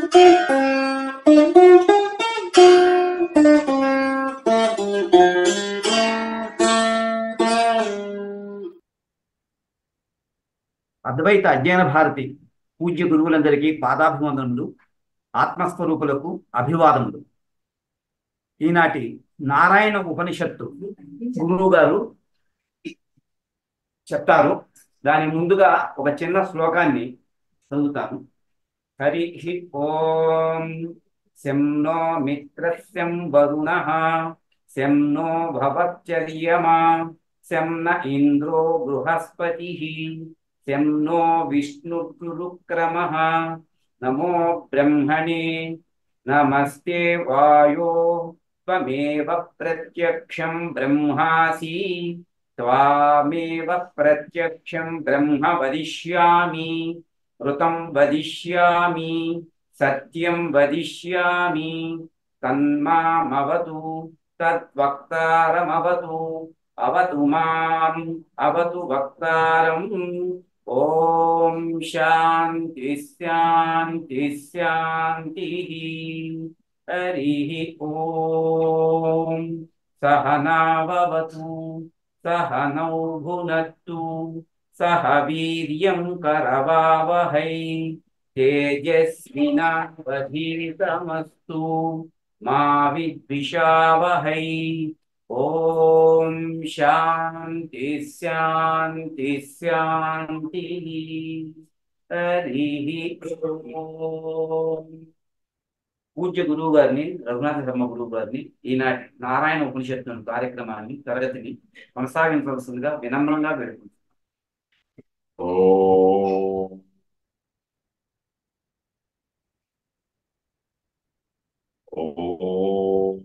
అద్వైత అధ్యయన భారతి పూజ్య గురువులందరికీ పాదాభివందనములు ఆత్మస్వరూపులకు అభివాదములు ఈనాటి నారాయణ ఉపనిషత్తు గురువు గారు చెప్తారు దాని ముందుగా ఒక చిన్న శ్లోకాన్ని చదువుతాను హరి ఓం శం నో మిత్రస్యం వరుణ శం నో భవచ్చర్యమా శం న ఇంద్రో బృహస్పతి శం నో విష్ణుక్రమ నమో బ్రహ్మణే నమస్తే వాయో త్వమేవ ప్రత్యక్షం బ్రహ్మాసి త్వామేవ ప్రత్యక్షం బ్రహ్మ వదిష్యామి ఋతం వదిష్యామి సత్యం వదిష్యామి తన్మామవతు తద్వక్తారమవతు అవతు మాం అవతు వక్తారం ఓం శాంతి శాంతి శాంతి హరి ఓం సహనావతు సహనౌ భునత్తు సహ వీర్యం కరవావహై తేజస్వినావధీతమస్తు మా విద్విషావహై ఓం శాంతి శాంతి శాంతి హరి ఓం పూజ్య గురువు గారిని రఘునాథ శర్మ గురువు గారిని ఈనాటి నారాయణ ఉపనిషత్తు కార్యక్రమాన్ని తరగతిని కొనసాగించవలసిందిగా వినమ్రంగా వేడుకుంటున్నాను ఓం ఓం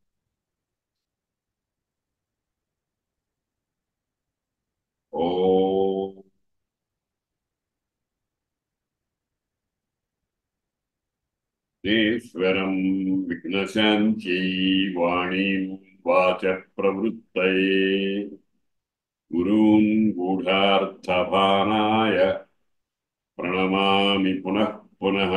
ఓం ఈశ్వరం విఘ్నశాంత్యై వాణీం వాచ ప్రవృత్తయే గురూన్ గూఢార్థభానాయ ప్రణమామి పునః పునః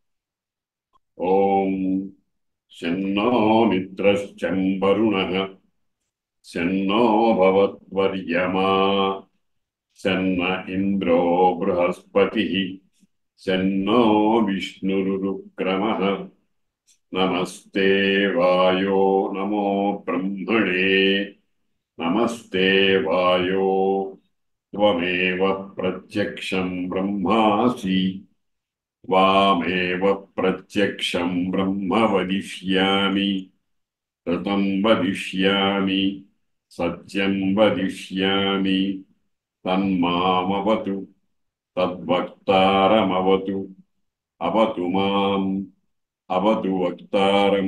ఓం శన్నో మిత్రశ్చం వరుణః శన్నో భవత్వర్యమా శన్న ఇంద్రో బృహస్పతిः శన్నో విష్ణురుక్రమः నమస్తే వాయో నమో బ్రహ్మణే నమస్తే వాయో త్వమేవ ప్రత్యక్షం బ్రహ్మాసి త్వామేవ ప్రత్యక్షం బ్రహ్మ వదిష్యామి ఋతం వదిష్యామి సత్యం వదిష్యామి తన్మామవతు తద్వక్తారమవతు అవతు మాం అవతు వక్తారం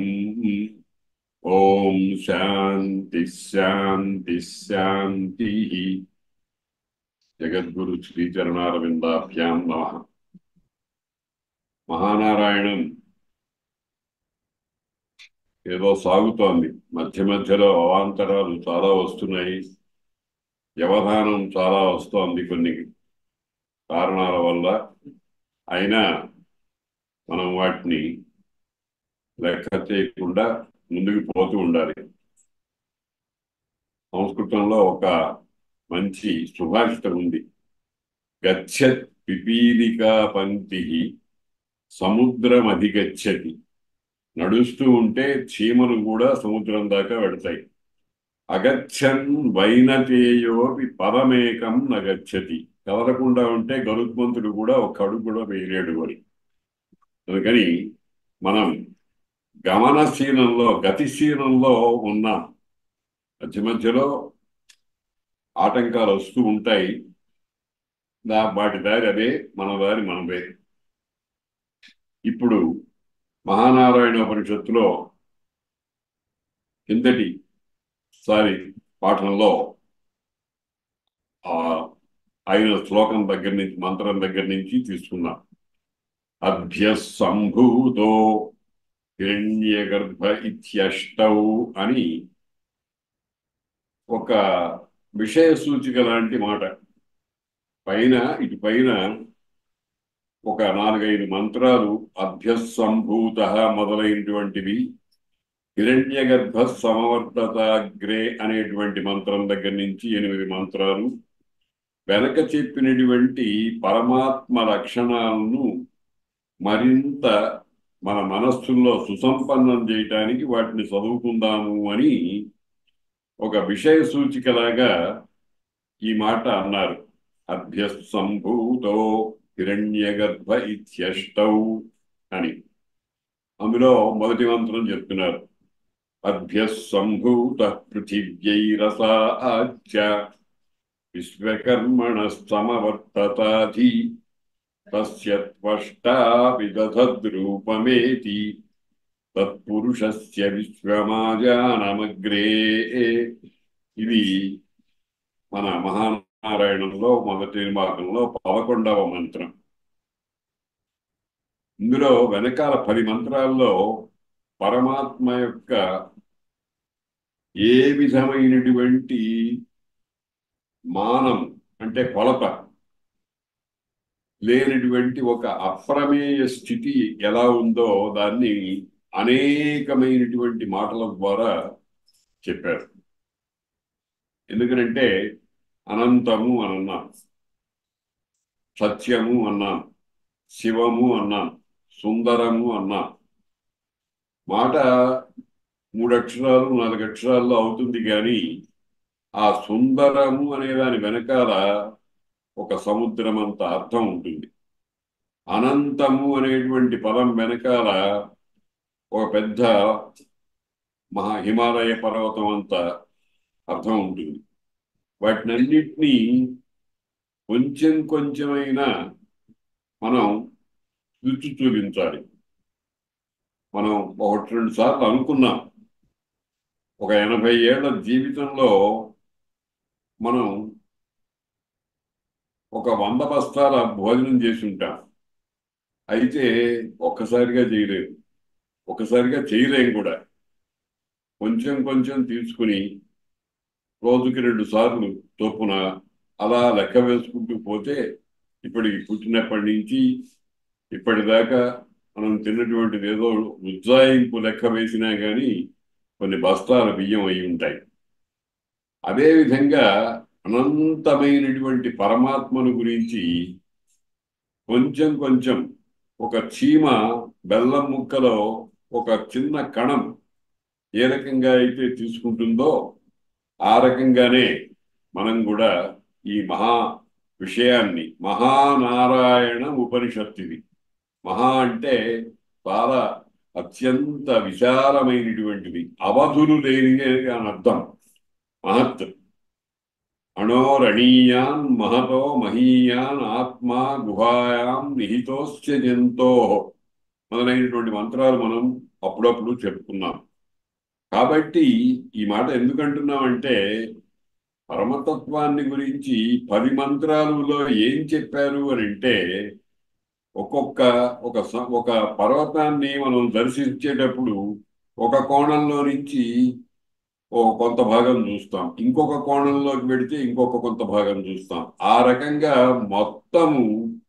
ఓం శాంతి శాంతి శాంతి జగద్గురు శ్రీచరణారవిందాభ్యాం నమ మహానారాయణం ఏదో సాగుతోంది మధ్య మధ్యలో అవాంతరాలు చాలా వస్తున్నాయి వ్యవధానం చాలా వస్తోంది కొన్ని కారణాల వల్ల అయినా మనం వాటిని లెక్క చేయకుండా ముందుకు పోతూ ఉండాలి సంస్కృతంలో ఒక మంచి సుభాషితం ఉంది గచ్చత్ పిపీలికా పంక్తి సముద్రం అధిగచ్చతి నడుస్తూ ఉంటే చీమలు కూడా సముద్రం దాకా వెడతాయి అగచ్చన్ వైనతేయోపి పదమేకం నగచ్చతి కదలకుండా ఉంటే గరుత్మంతుడు కూడా ఒక అడుగు కూడా వేయలేడు అని అందుకని మనం గమనశీలంలో గతిశీలంలో ఉన్నాం మధ్య మధ్యలో ఆటంకాలు వస్తూ ఉంటాయి దా వాటి దారి అదే మన దారి మనదే ఇప్పుడు మహానారాయణ ఉపనిషత్తులో కిందటి సారి పాఠంలో ఆ ఆయన శ్లోకం దగ్గర నుంచి మంత్రం దగ్గర నుంచి తీసుకున్నాం అభ్య సంభూతో హిరణ్యగర్భ ఇత్యష్టౌ అని ఒక విషయ సూచిక లాంటి మాట పైన ఇటు పైన ఒక నాలుగైదు మంత్రాలు అభ్యసంభూత మొదలైనటువంటివి హిరణ్య గర్భ సమవర్తతాగ్రే అనేటువంటి మంత్రం దగ్గర నుంచి ఎనిమిది మంత్రాలు వెనక చెప్పినటువంటి పరమాత్మ లక్షణాలను మరింత మన మనస్సుల్లో సుసంపన్నం చేయటానికి వాటిని చదువుకుందాము అని ఒక విషయ సూచికలాగా ఈ మాట అన్నారు అభ్యసంభూతో హిరణ్యగర్భ ఇత్యష్టౌ అని అందులో మొదటి మంత్రం చెప్తున్నారు అభ్యసంభూత పృథివ్యైరసా ఆచ్య విశ్వకర్మణ సమవర్తతాధి తస్య త్వష్టా విదధద్రూపమేతి తత్పురుషస్య విశ్వమాజానమగ్రే ఇది మన మహానారాయణంలో మొదటి భాగంలో పదకొండవ మంత్రం ఇందులో వెనకాల పది మంత్రాల్లో పరమాత్మ యొక్క ఏ విధమైనటువంటి మానం అంటే కొలత లేనటువంటి ఒక అప్రమేయ స్థితి ఎలా ఉందో దాన్ని అనేకమైనటువంటి మాటల ద్వారా చెప్పారు ఎందుకంటే అనంతము అని అన్నాం సత్యము అన్నాం శివము అన్నాం సుందరము అన్నాం మాట మూడు అక్షరాలు నాలుగు అక్షరాల్లో అవుతుంది కానీ ఆ సుందరము అనే దాని వెనకాల ఒక సముద్రం అంత అర్థం ఉంటుంది అనంతము అనేటువంటి పదం వెనకాల ఒక పెద్ద మహా హిమాలయ పర్వతం అంత అర్థం ఉంటుంది వాటినన్నిటినీ కొంచెం కొంచెమైనా మనం రుచి చూపించాలి మనం ఒకటి రెండు సార్లు అనుకున్నాం ఒక ఎనభై ఏళ్ల జీవితంలో మనం ఒక వంద బస్తాల భోజనం చేసి ఉంటాం అయితే ఒక్కసారిగా చేయలేము ఒకసారిగా చేయలేం కూడా కొంచెం కొంచెం తీసుకుని రోజుకి రెండు సార్లు చొప్పున అలా లెక్క వేసుకుంటూ పోతే ఇప్పటికి పుట్టినప్పటి నుంచి ఇప్పటిదాకా మనం తిన్నటువంటిది ఏదో ఉజ్జాయింపు లెక్క వేసినా కానీ కొన్ని బస్తాల బియ్యం అయి ఉంటాయి అదేవిధంగా అనంతమైనటువంటి పరమాత్మను గురించి కొంచెం కొంచెం ఒక చీమ బెల్లం ముక్కలో ఒక చిన్న కణం ఏ రకంగా అయితే తీసుకుంటుందో ఆ రకంగానే మనం కూడా ఈ మహా విషయాన్ని మహానారాయణ ఉపనిషత్తుది మహా అంటే చాలా అత్యంత విశాలమైనటువంటిది అవధులు లేనిదే అని అర్థం మహత్ అణోరణీయాన్ మహతో మహీయాన్ ఆత్మా గుహాయాం నిహితోస్య జంతో మొదలైనటువంటి మంత్రాలు మనం అప్పుడప్పుడు చెప్పుకున్నాం కాబట్టి ఈ మాట ఎందుకంటున్నామంటే పరమతత్వాన్ని గురించి పది మంత్రాలలో ఏం చెప్పారు అని అంటే ఒక్కొక్క ఒక స- ఒక పర్వతాన్ని మనం దర్శించేటప్పుడు ఒక కోణంలో నుంచి ఓ కొంత భాగం చూస్తాం ఇంకొక కోణంలోకి వెడితే ఇంకొక కొంత భాగం చూస్తాం ఆ రకంగా మొత్తము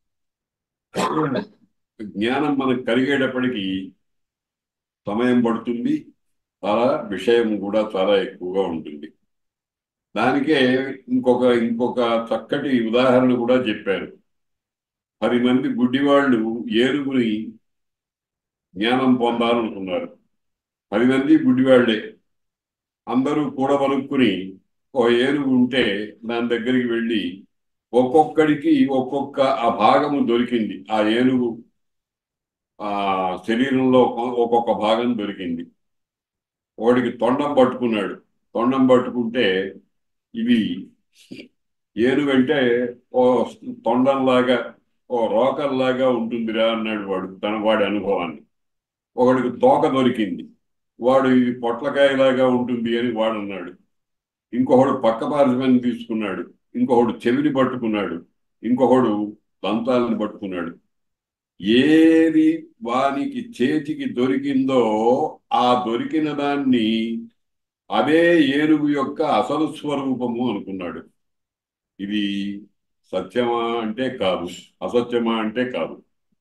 జ్ఞానం మనకు కలిగేటప్పటికి సమయం పడుతుంది చాలా విషయం కూడా చాలా ఎక్కువగా ఉంటుంది దానికే ఇంకొక ఇంకొక చక్కటి ఉదాహరణ కూడా చెప్పారు పది మంది గుడ్డివాళ్ళు ఏనుగుని జ్ఞానం పొందాలనుకున్నారు పది మంది గుడ్డివాళ్లే అందరూ కూడబలుక్కుని ఓ ఏనుగు ఉంటే దాని దగ్గరికి వెళ్ళి ఒక్కొక్కడికి ఒక్కొక్క ఆ భాగము దొరికింది ఆ ఏనుగు ఆ శరీరంలో ఒక్కొక్క భాగం దొరికింది వాడికి తొండం పట్టుకున్నాడు తొండం పట్టుకుంటే ఇది ఏనుగంటే ఓ తొండంలాగా ఓ రోకల్లాగా ఉంటుందిరా అన్నాడు వాడు తన వాడి అనుభవాన్ని ఒకడికి తోక దొరికింది వాడు ఇది పొట్లకాయలాగా ఉంటుంది అని వాడు అన్నాడు ఇంకొకడు పక్క పార్శ్వాన్ని తీసుకున్నాడు ఇంకొకడు చెవిని పట్టుకున్నాడు ఇంకొకడు దంతాలను పట్టుకున్నాడు ఏది వానికి చేతికి దొరికిందో ఆ దొరికిన దాన్ని అదే ఏనుగు యొక్క అసలు స్వరూపము అనుకున్నాడు ఇది సత్యమా అంటే కాదు అసత్యమా అంటే కాదు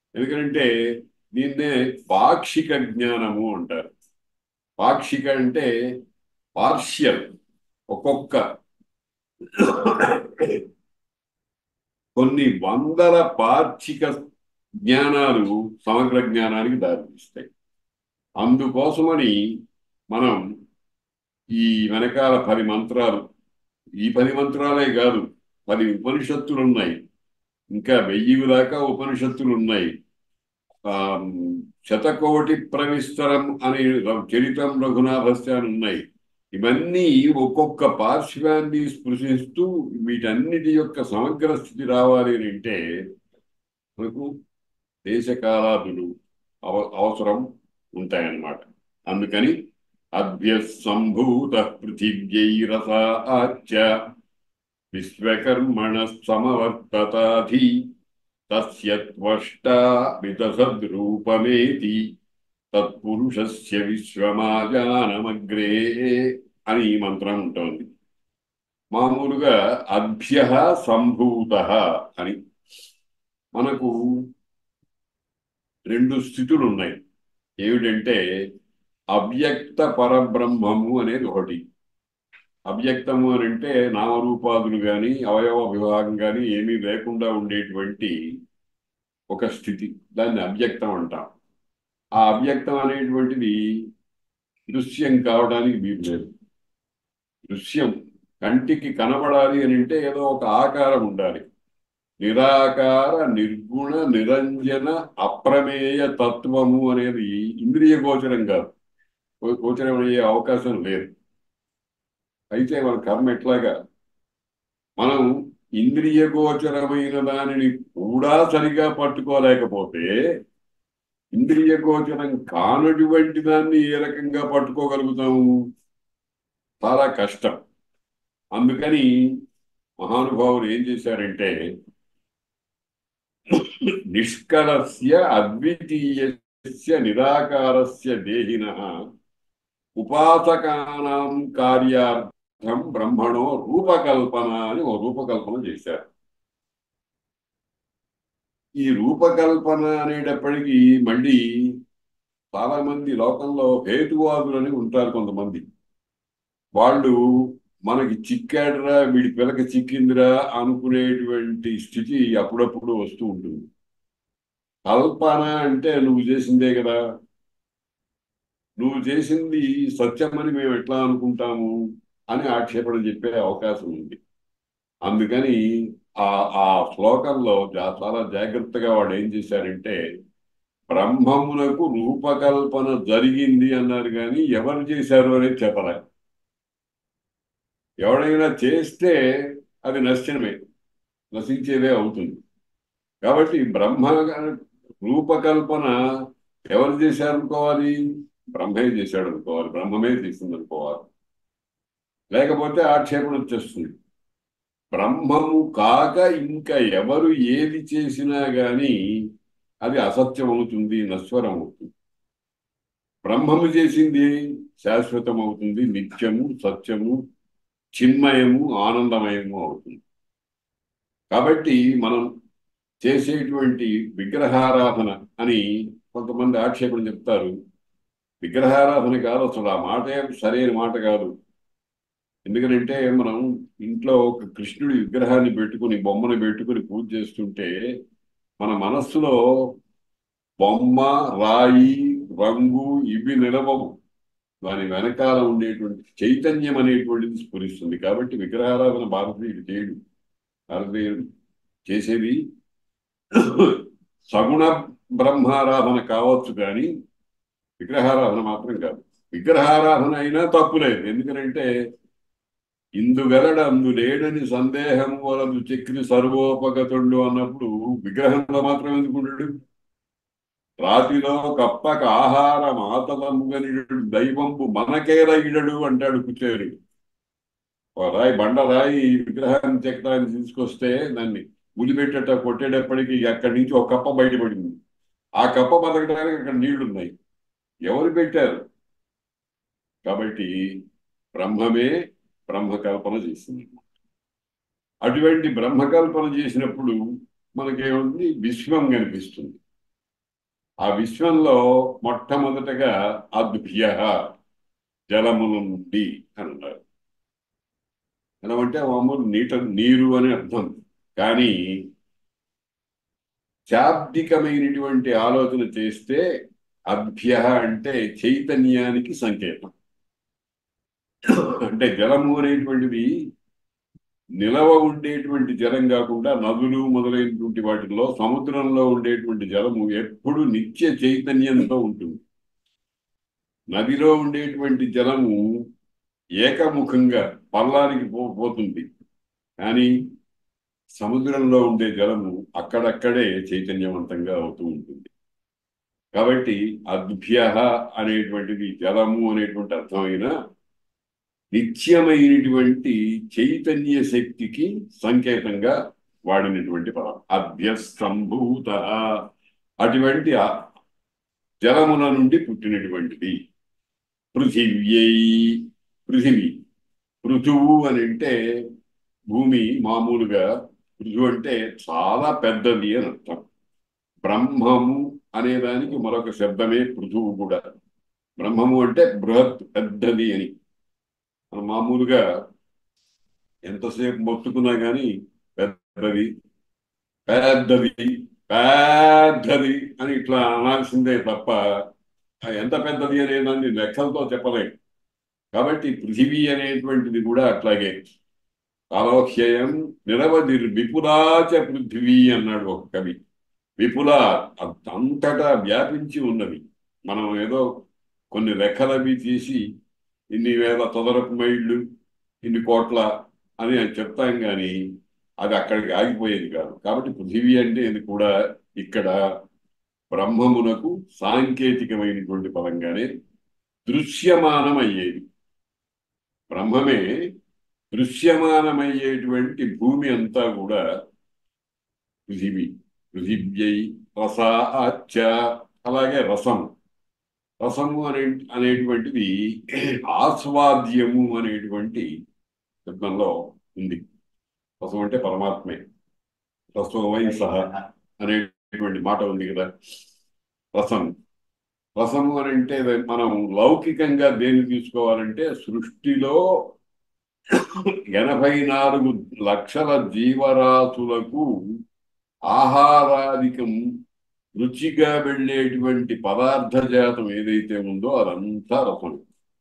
ఎందుకంటే దీన్నే పాక్షిక జ్ఞానము అంటారు పాక్షిక అంటే పార్షియల్ ఒక్కొక్క కొన్ని వందల పార్షిక జ్ఞానాలు సమగ్ర జ్ఞానానికి దారితీస్తాయి అందుకోసమని మనం ఈ వెనకాల పది మంత్రాలు ఈ పది మంత్రాలే కాదు పది ఉపనిషత్తులు ఉన్నాయి ఇంకా వెయ్యి దాకా ఉపనిషత్తులు ఉన్నాయి ఆ శతకోటి ప్రవిస్తరం అనే చరితం రఘునాథస్య అని ఉన్నాయి ఇవన్నీ ఒక్కొక్క పార్శ్వాన్ని స్పృశిస్తూ వీటన్నిటి యొక్క సమగ్ర స్థితి రావాలి అని అంటే మనకు దేశకాలాదులు అవ అవసరం ఉంటాయన్నమాట అందుకని అభ్య సంభూత పృథివ్యైరసాచ విశ్వకర్మణ సమవర్తతాధి తస్యత్వష్టా వితసద్రూపమేతి తత్పురుషస్య విశ్వమాజానమగ్రే అని ఈ మంత్రం ఉంటుంది మామూలుగా అభ్య సంభూత అని మనకు రెండు స్థితులు ఉన్నాయి ఏమిటంటే అవ్యక్త పరబ్రహ్మము అనేది ఒకటి అవ్యక్తము అని అంటే నామరూపాదులు కానీ అవయవ విభాగం కానీ ఏమీ లేకుండా ఉండేటువంటి ఒక స్థితి దాన్ని అవ్యక్తం అంటాం ఆ అవ్యక్తం అనేటువంటిది దృశ్యం కావడానికి వీలు లేదు దృశ్యం కంటికి కనబడాలి అని అంటే ఏదో ఒక ఆకారం ఉండాలి నిరాకార నిర్గుణ నిరంజన అప్రమేయ తత్వము అనేది ఇంద్రియ గోచరం కాదు గోచరం అయ్యే అవకాశం లేదు అయితే మన కర్మ ఎట్లాగా మనం ఇంద్రియ గోచరమైన దానిని కూడా సరిగా పట్టుకోలేకపోతే ఇంద్రియ గోచరం కానటువంటి దాన్ని ఏ రకంగా పట్టుకోగలుగుతాము చాలా కష్టం అందుకని మహానుభావులు ఏం చేశారంటే నిష్కలస్య అద్వితీయస్య నిరాకారస్య దేహిన ఉపాసకానాం కార్యార్థం బ్రహ్మణో రూపకల్పన అని ఓ రూపకల్పన చేశారు ఈ రూపకల్పన అనేటప్పటికీ మళ్ళీ చాలా మంది లోకంలో హేతువాదులని ఉంటారు కొంతమంది వాళ్ళు మనకి చిక్కాడురా వీడి పిల్లకి చిక్కిందిరా అనుకునేటువంటి స్థితి అప్పుడప్పుడు వస్తూ ఉంటుంది కల్పన అంటే నువ్వు చేసిందే కదా నువ్వు చేసింది సత్యమని మేము ఎట్లా అనుకుంటాము అని ఆక్షేపణ చెప్పే అవకాశం ఉంది అందుకని ఆ ఆ శ్లోకంలో చాలా జాగ్రత్తగా వాడు ఏం చేశారంటే బ్రహ్మమునకు రూపకల్పన జరిగింది అన్నారు కానీ ఎవరు చేశారు అనేది చెప్పలే ఎవడైనా చేస్తే అది నశ్చనమే నశించేదే అవుతుంది కాబట్టి బ్రహ్మ రూపకల్పన ఎవరు చేశారనుకోవాలి బ్రహ్మే చేశాడు అనుకోవాలి బ్రహ్మమే చేసింది అనుకోవాలి లేకపోతే ఆక్షేపణ వచ్చేస్తుంది బ్రహ్మము కాక ఇంకా ఎవరు ఏది చేసినా గాని అది అసత్యం అవుతుంది నశ్వరం అవుతుంది బ్రహ్మము చేసింది శాశ్వతం అవుతుంది నిత్యము సత్యము చిన్మయము ఆనందమయము అవుతుంది కాబట్టి మనం చేసేటువంటి విగ్రహారాధన అని కొంతమంది ఆక్షేపణ చెప్తారు విగ్రహారాధన కాదు అసలు ఆ మాటే సరైన మాట కాదు ఎందుకంటే మనం ఇంట్లో ఒక కృష్ణుడి విగ్రహాన్ని పెట్టుకుని బొమ్మను పెట్టుకుని పూజ చేస్తుంటే మన మనస్సులో బొమ్మ రాయి రంగు ఇవి నిలవవు దాని వెనకాల ఉండేటువంటి చైతన్యం అనేటువంటిది స్ఫురిస్తుంది కాబట్టి విగ్రహారాధన భారతీయుడు చేయడు భారతీయుడు చేసేది సగుణ బ్రహ్మారాధన కావచ్చు కానీ విగ్రహారాధన మాత్రం కాదు విగ్రహారాధన అయినా తప్పులేదు ఎందుకంటే ఇందు వెలడ అందు లేడని సందేహం వలదు చక్రి సర్వోపగతుడు అన్నప్పుడు విగ్రహంలో మాత్రం ఎందుకుంటాడు రాతిలో కప్పక ఆహారం ఆతలముగనిడు దైవంపు మనకేల ఇడడు అంటాడు కుచేరు రాయి బండ రాయి విగ్రహాన్ని చెక్కడానికి తీసుకొస్తే దాన్ని ఉలిపెట్టేట కొట్టేటప్పటికి అక్కడి నుంచి ఒక కప్ప బయటపడింది ఆ కప్ప బతకడానికి అక్కడ నీళ్లున్నాయి ఎవరు పెట్టారు కాబట్టి బ్రహ్మమే బ్రహ్మకల్పన చేసింది అటువంటి బ్రహ్మకల్పన చేసినప్పుడు మనకేముంది విశ్వం కనిపిస్తుంది ఆ విశ్వంలో మొట్టమొదటగా అద్భ్య జలముల నుండి అని అన్నారు జలం అంటే మామూలు నీట నీరు అని అర్థం కానీ శాబ్దికమైనటువంటి ఆలోచన చేస్తే అభ్య అంటే చైతన్యానికి సంకేతం అంటే జలము అనేటువంటిది నిలవ ఉండేటువంటి జలం కాకుండా నదులు మొదలైనటువంటి వాటిల్లో సముద్రంలో ఉండేటువంటి జలము ఎప్పుడు నిత్య చైతన్యంతో ఉంటుంది నదిలో ఉండేటువంటి జలము ఏకముఖంగా పల్లానికి పో పోతుంది కానీ సముద్రంలో ఉండే జలము అక్కడక్కడే చైతన్యవంతంగా అవుతూ ఉంటుంది కాబట్టి అద్భ్య అనేటువంటిది జలము అనేటువంటి అర్థమైన నిత్యమైనటువంటి చైతన్య శక్తికి సంకేతంగా వాడినటువంటి పదం అభ్యస్తంభూత అటువంటి ఆ జలముల నుండి పుట్టినటువంటిది పృథివ్యై పృథివీ పృథువు అని అంటే భూమి మామూలుగా పృథువు అంటే చాలా పెద్దది అని అర్థం బ్రహ్మము అనేదానికి మరొక శబ్దమే పృథువు కూడా బ్రహ్మము అంటే బృహత్ పెద్దది అని మనం మామూలుగా ఎంతసేపు మొత్తుకున్నా కానీ పెద్దది పెద్దది పెద్దది అని ఇట్లా అనాల్సిందే తప్ప ఎంత పెద్దది అనేదాన్ని లెక్కలతో చెప్పలేం కాబట్టి పృథివీ అనేటువంటిది కూడా అట్లాగే కాలోహ్యయం నిరవధి విపులాచ పృథివీ అన్నాడు ఒక కవి విపుల అంతటా వ్యాపించి ఉన్నది మనం ఏదో కొన్ని రెక్కలవి తీసి ఇన్ని వేల చదరపు మైళ్ళు ఇన్ని కోట్ల అని చెప్తాం కానీ అది అక్కడికి ఆగిపోయేది కాదు కాబట్టి పృథివీ అంటే ఇది కూడా ఇక్కడ బ్రహ్మమునకు సాంకేతికమైనటువంటి పదంగానే దృశ్యమానమయ్యేది బ్రహ్మమే దృశ్యమానమయ్యేటువంటి భూమి అంతా కూడా పృథివీ పృథివ్యై రసాచ అలాగే రసం రసము అనే అనేటువంటిది ఆస్వాద్యము అనేటువంటి శబ్దంలో ఉంది రసం అంటే పరమాత్మే రసోవై సహ అనేటువంటి మాట ఉంది కదా రసం రసము అని అంటే మనం లౌకికంగా దేన్ని తీసుకోవాలంటే సృష్టిలో ఎనభై నాలుగు లక్షల జీవరాశులకు ఆహారాధికం రుచిగా వెళ్ళేటువంటి పదార్థ జాతం ఏదైతే ఉందో అదంతా రసం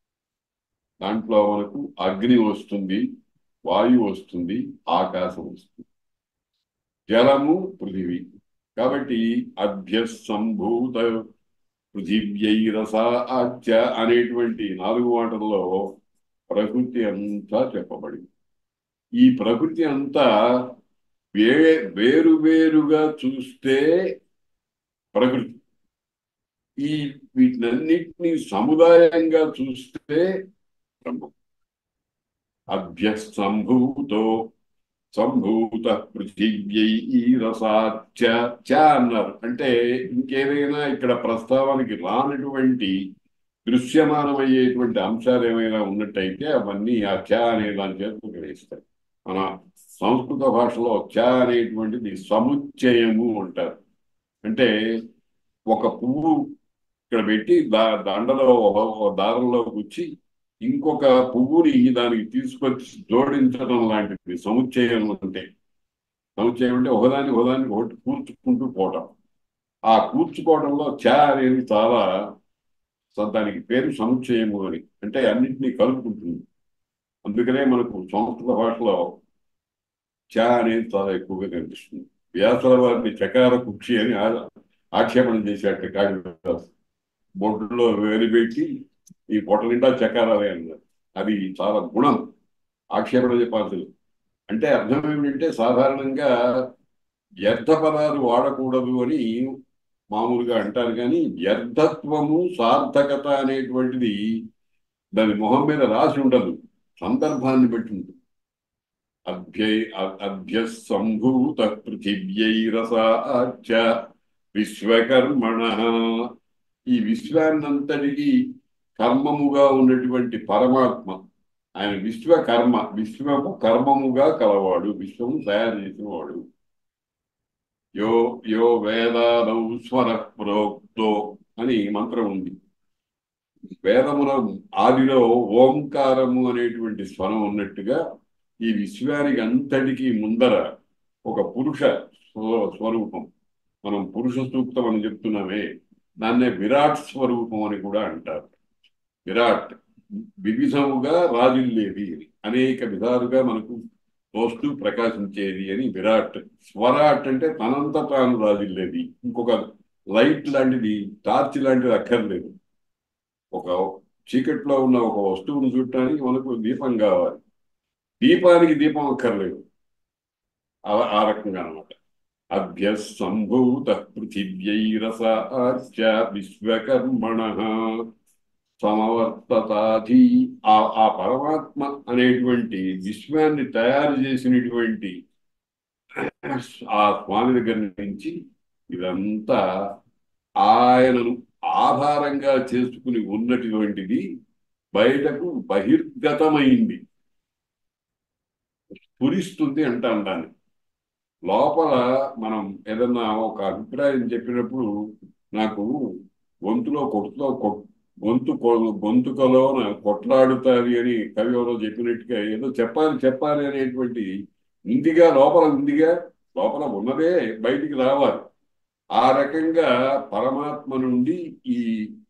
దాంట్లో మనకు అగ్ని వస్తుంది వాయువు వస్తుంది ఆకాశం వస్తుంది జలము పృథివీ కాబట్టి అభ్య సంభూత పృథివ్యైరస ఆచ్య అనేటువంటి నాలుగు మాటల్లో ప్రకృతి అంతా చెప్పబడింది ఈ ప్రకృతి అంతా వే వేరు వేరుగా చూస్తే ప్రకృతి ఈ వీటినన్నిటినీ సముదాయంగా చూస్తే బ్రహ్మం అభ్య సంభూతో సంభూత పృథివ్యై రసాచ చ అన్నారు అంటే ఇంకేదైనా ఇక్కడ ప్రస్తావానికి రానటువంటి దృశ్యమానమయ్యేటువంటి అంశాలు ఏమైనా ఉన్నట్టయితే అవన్నీ ఆ చ అనే దాని చేత గ్రహిస్తాయి మన సంస్కృత భాషలో చ అనేటువంటిది సముచ్చయము అంటారు అంటే ఒక పువ్వు ఇక్కడ పెట్టి దా దండలో ఒక దారంలో గుచ్చి ఇంకొక పువ్వుని దానికి తీసుకొచ్చి జోడించడం లాంటిది సముచ్చయం అంటే సముచ్చయం అంటే ఒకదాన్ని ఒకదాన్ని ఒకటి కూర్చుకుంటూ పోవటం ఆ కూర్చుకోవడంలో చ అనేది చాలా దానికి పేరు సముచ్చయము అని అంటే అన్నింటినీ కలుపుకుంటుంది అందుకనే మనకు సంస్కృత భాషలో చ అనేది చాలా ఎక్కువగా కనిపిస్తుంది వ్యాసుల వారిని చకార కుక్షి అని ఆక్షేపణ చేశాట కాళిదాసు బొడ్డులో వేలిపెట్టి ఈ పొట్ట నిండా చకారాలే అన్నారు అది చాలా గుణం ఆక్షేపణ చెప్పాల్సింది అంటే అర్థం ఏమిటంటే సాధారణంగా వ్యర్థ పదాలు వాడకూడదు అని మామూలుగా అంటారు కానీ వ్యర్థత్వము సార్థకత అనేటువంటిది దాని మొహం మీద రాసి ఉండదు సందర్భాన్ని బట్టి ఉంటుంది అభ్యై అభ్య సంభూత పృథివ్యైరసాచ విశ్వకర్మణ ఈ విశ్వాన్నంతటికి కర్మముగా ఉన్నటువంటి పరమాత్మ ఆయన విశ్వకర్మ విశ్వము కర్మముగా కలవాడు విశ్వము తయారు చేసిన వాడు యో యో వేదాదౌ స్వర ప్రోక్త తో అని మంత్రం ఉంది వేదముల ఆదిలో ఓంకారము అనేటువంటి స్వరం ఉన్నట్టుగా ఈ విశ్వానికి అంతటికీ ముందర ఒక పురుష స్వ- స్వరూపం మనం పురుష సూక్తం అని చెప్తున్నామే దాన్నే విరాట్ స్వరూపం అని కూడా అంటారు విరాట్ వివిధముగా రాజిల్లేది అని. అనేక విధాలుగా మనకు తోస్తూ ప్రకాశించేది అని విరాట్ స్వరాట్ అంటే తనంత తాను రాజిల్లేది ఇంకొక లైట్ లాంటిది టార్చ్ లాంటిది అక్కర్లేదు ఒక చీకట్లో ఉన్న ఒక వస్తువును చూడటానికి మనకు దీపం కావాలి దీపానికి దీపం అక్కర్లేదు ఆ- ఆ రకంగా అనమాట అభ్య సంభూత పృథివ్యైరస ఆచ్య విశ్వకర్మణ సమవర్తతాధి ఆ ఆ పరమాత్మ అనేటువంటి విశ్వాన్ని తయారు చేసినటువంటి ఆ స్వామి దగ్గర నుంచి ఇదంతా ఆయనను ఆధారంగా చేసుకుని ఉన్నటువంటిది బయటకు బహిర్గతమైంది స్ఫురిస్తుంది అంటాం దాన్ని లోపల మనం ఏదన్నా ఒక అభిప్రాయం చెప్పినప్పుడు నాకు గొంతులో కొట్టులో కొట్- గొంతు కొ- గొంతుకలో కొట్లాడుతాది అని కవి ఎవరో చెప్పినట్టుగా ఏదో చెప్పాలి చెప్పాలి అనేటువంటి ఉందిగా లోపల ఉందిగా లోపల ఉన్నదే బయటికి రావాలి ఆ రకంగా పరమాత్మ నుండి ఈ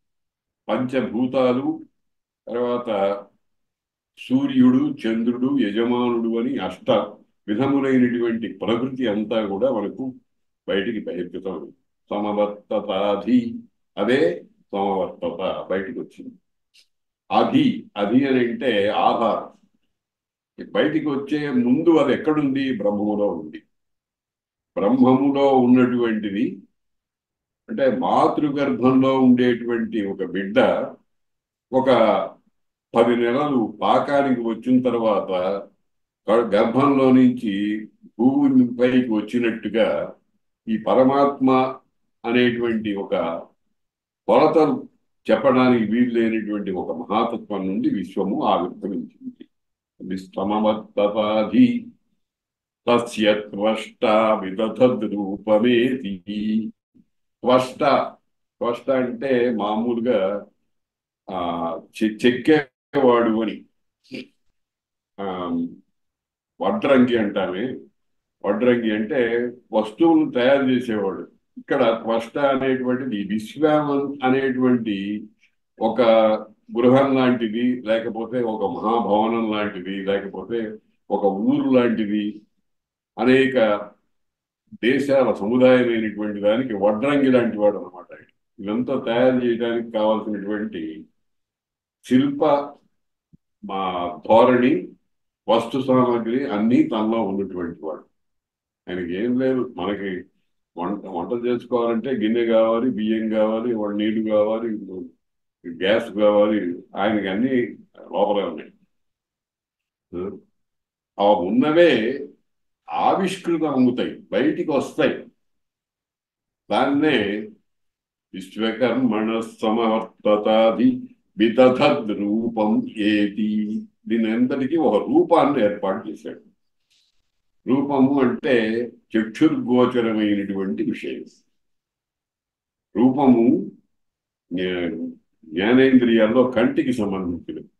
పంచభూతాలు తర్వాత సూర్యుడు చంద్రుడు యజమానుడు అని అష్ట విధములైనటువంటి ప్రకృతి అంతా కూడా మనకు బయటికి బహిర్గతం సమవర్తతాధి అదే సమవర్తత బయటికి వచ్చింది అధి అధి అని అంటే ఆధారం బయటికి వచ్చే ముందు అది ఎక్కడుంది బ్రహ్మములో ఉంది బ్రహ్మములో ఉన్నటువంటిది అంటే మాతృగర్భంలో ఉండేటువంటి ఒక బిడ్డ ఒక పది నెలలు పాకానికి వచ్చిన తర్వాత గ- గర్భంలో నుంచి భూమి పైకి వచ్చినట్టుగా ఈ పరమాత్మ అనేటువంటి ఒక కొలతలు చెప్పడానికి వీలు లేనటువంటి ఒక మహాతత్వం నుండి విశ్వము ఆవిర్భవించింది విశ్వమవర్తతాధి తస్య త్వష్ట విదధద్రూపమేతి త్వష్ట త్వష్ట అంటే మామూలుగా ఆ చె- చెక్కేవాడు అని ఆ వడ్రంగి అంటామే వడ్రంగి అంటే వస్తువులను తయారు చేసేవాడు ఇక్కడ త్వష్ట అనేటువంటిది విశ్వం అనేటువంటి ఒక గృహం లాంటిది లేకపోతే ఒక మహాభవనం లాంటిది లేకపోతే ఒక ఊరు లాంటిది అనేక దేశాల సముదాయమైనటువంటి దానికి వడ్రంగి లాంటి వాడు అనమాట ఇదంతా తయారు చేయడానికి కావాల్సినటువంటి శిల్ప మా ధోరణి వస్తు సామాగ్రి అన్నీ తనలో ఉన్నటువంటి వాడు ఆయనకి ఏం లేదు మనకి వంట వంట చేసుకోవాలంటే గిన్నె కావాలి బియ్యం కావాలి వాడు నీళ్లు కావాలి గ్యాస్ కావాలి ఆయనకి అన్ని లోపలే ఉన్నాయి ఆ ఉన్నవే ఆవిష్కృతం అవుతాయి బయటికి వస్తాయి దాన్నే విశ్వకర్మణ సమవర్తతాది విదధద్ రూపం ఏది దీని అంతటికీ ఒక రూపాన్ని ఏర్పాటు చేశాడు రూపము అంటే చక్షుర్గోచరమైనటువంటి విషయం రూపము జ్ఞా- జ్ఞానేంద్రియాల్లో కంటికి సంబంధించినది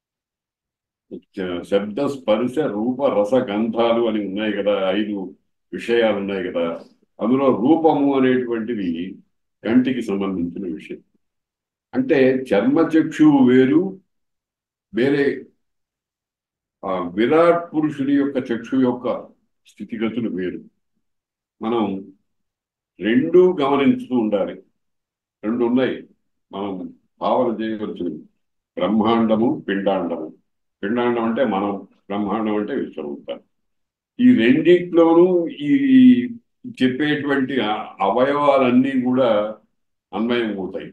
చ- శబ్ద స్పర్శ రూప రస గంధాలు అని ఉన్నాయి కదా ఐదు విషయాలు ఉన్నాయి కదా అందులో రూపము అనేటువంటిది కంటికి సంబంధించిన విషయం అంటే చర్మచక్షువు వేరు వేరే ఆ విరాట్ పురుషుడి యొక్క చక్షు యొక్క స్థితిగతులు వేరు మనం రెండు గమనించుతూ ఉండాలి రెండు ఉన్నాయి మనం భావన చేయవలసినవి బ్రహ్మాండము పిండాండము పిండాండం అంటే మనం బ్రహ్మాండం అంటే విశ్వరూపం ఈ రెండిట్లోనూ ఈ చెప్పేటువంటి ఆ అవయవాలన్నీ కూడా అన్వయం అవుతాయి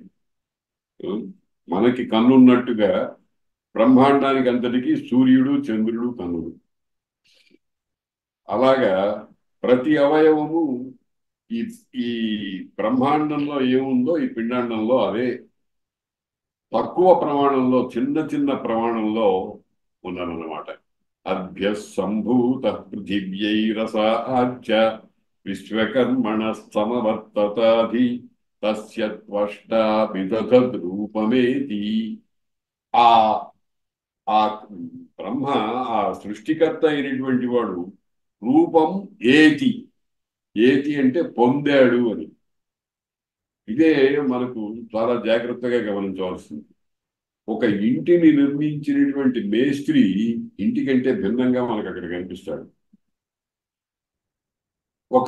మనకి కన్నున్నట్టుగా బ్రహ్మాండానికి అంతటికి సూర్యుడు చంద్రుడు కన్నుడు అలాగా ప్రతి అవయవము ఈ ఈ బ్రహ్మాండంలో ఏముందో ఈ పిండాండంలో అదే తక్కువ ప్రమాణంలో చిన్న చిన్న ప్రమాణంలో ఉన్నారన్నమాట అభ్య సంభూత పృథివ్యైరస ఆచ్య విశ్వకర్మణ సమవర్తతాధి తస్య త్వష్టా విదధద్ రూపమేతి ఆ ఆ బ్రహ్మ ఆ సృష్టికర్త అయినటువంటి వాడు రూపం ఏతి ఏతి అంటే పొందాడు అని ఇదే మనకు చాలా జాగ్రత్తగా గమనించవలసింది ఒక ఇంటిని నిర్మించినటువంటి మేస్త్రి ఇంటికంటే భిన్నంగా మనకు అక్కడ కనిపిస్తాడు ఒక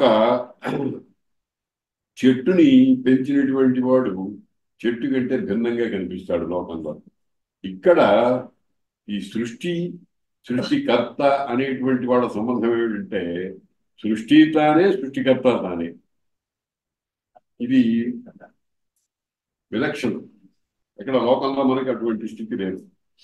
చెట్టుని పెంచినటువంటి వాడు చెట్టు కంటే భిన్నంగా కనిపిస్తాడు లోకంలో ఇక్కడ ఈ సృష్టి సృష్టికర్త అనేటువంటి వాళ్ళ సంబంధం ఏమిటంటే సృష్టి తానే సృష్టికర్త తానే ఇది విలక్షణం ఇక్కడ లోకంలో మనకి అటువంటి స్థితి లేదు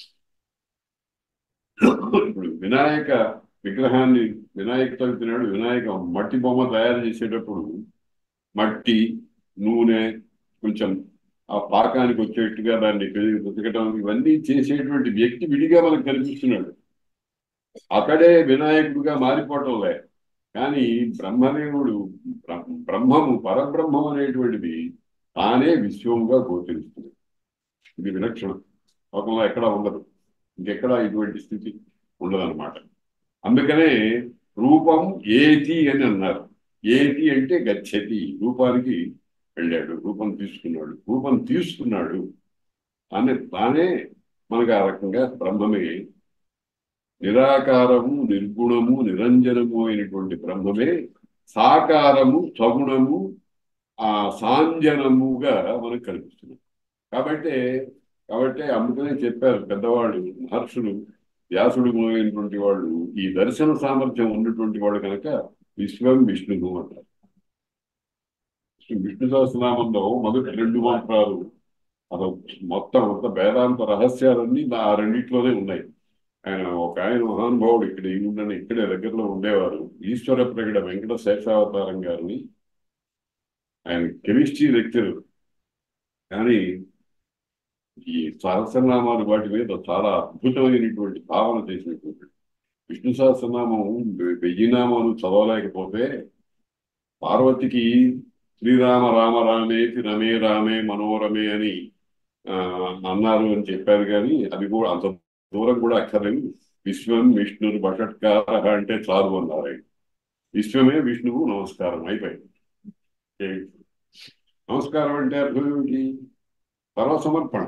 ఇప్పుడు వినాయక విగ్రహాన్ని వినాయక చవితి నాడు వినాయక మట్టి బొమ్మ తయారు చేసేటప్పుడు మట్టి నూనె కొంచెం ఆ పాకానికి వచ్చేట్టుగా దాన్ని వెతకడం ఇవన్నీ చేసేటువంటి వ్యక్తి విడిగా మనకు కనిపిస్తున్నాడు అతడే వినాయకుడిగా మారిపోవటం లే కానీ బ్రహ్మదేవుడు బ్ర- బ్రహ్మము పరబ్రహ్మం అనేటువంటిది తానే విశ్వంగా గోచరిస్తుంది ఇది విలక్షణం లోకంలో ఎక్కడా ఉండదు ఇంకెక్కడా ఇటువంటి స్థితి ఉండదన్నమాట అందుకనే రూపం ఏతి అని అన్నారు ఏతి అంటే గచ్చతి రూపానికి వెళ్ళాడు రూపం తీసుకున్నాడు రూపం తీసుకున్నాడు అని తానే మనకు ఆ రకంగా బ్రహ్మమే నిరాకారము నిర్గుణము నిరంజనము అయినటువంటి బ్రహ్మమే సాకారము సగుణము ఆ సాంజనముగా మనకు కనిపిస్తుంది కాబట్టి కాబట్టి అందుకనే చెప్పారు పెద్దవాళ్ళు మహర్షులు వ్యాసుడు మొదలైనటువంటి వాళ్ళు ఈ దర్శన సామర్థ్యం ఉన్నటువంటి వాడు కనుక విశ్వం విష్ణువు అంటారు విష్ణు సహస్రనామంలో మొదటి రెండు మంత్రాలు అసలు మొత్తం అంత వేదాంత రహస్యాలన్నీ ఆ రెండిట్లోనే ఉన్నాయి ఆయన ఒక ఆయన మహానుభావుడు ఇక్కడ ఈ ఉండని ఇక్కడే దగ్గరలో ఉండేవారు ఈశ్వర ప్రగడ వెంకట శేషావతారం గారిని ఆయన కెమిస్ట్రీ లెక్చరర్ కానీ ఈ సహస్రనామాలు వాటి మీద చాలా అద్భుతమైనటువంటి భావన చేసినటువంటి విష్ణు సహస్రనామం వె- వెయ్యి నామాలు చదవలేకపోతే పార్వతికి శ్రీరామ రామ రామేతి రమే రామే మనోరమే అని ఆ, అన్నారు అని చెప్పారు కానీ అది కూడా అంత దూరం కూడా అక్కర్లేదు విశ్వం విష్ణురు బషట్కార అంటే చాలు అన్నారు ఆయన. విశ్వమే విష్ణువు నమస్కారం అయిపోయింది ఏ- నమస్కారం అంటే అర్థం ఏమిటి సర్వసమర్పణ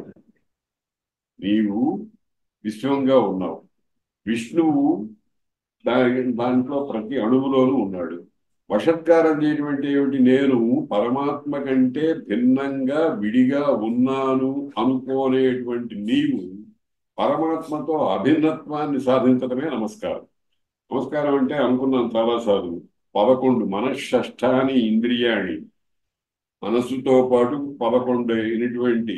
నీవు విశ్వంగా ఉన్నావు విష్ణువు దాని దాంట్లో ప్రతి అణువులోనూ ఉన్నాడు వషత్కారం చేయటువంటి ఏమిటి నేను పరమాత్మ కంటే భిన్నంగా విడిగా ఉన్నాను అనుకోనేటువంటి నీవు పరమాత్మతో అభిన్నత్వాన్ని సాధించడమే నమస్కారం నమస్కారం అంటే అనుకున్నాను చాలాసార్లు పదకొండు మనశ్ష్టాని ఇంద్రియాణి మనస్సుతో పాటు పదకొండు అయినటువంటి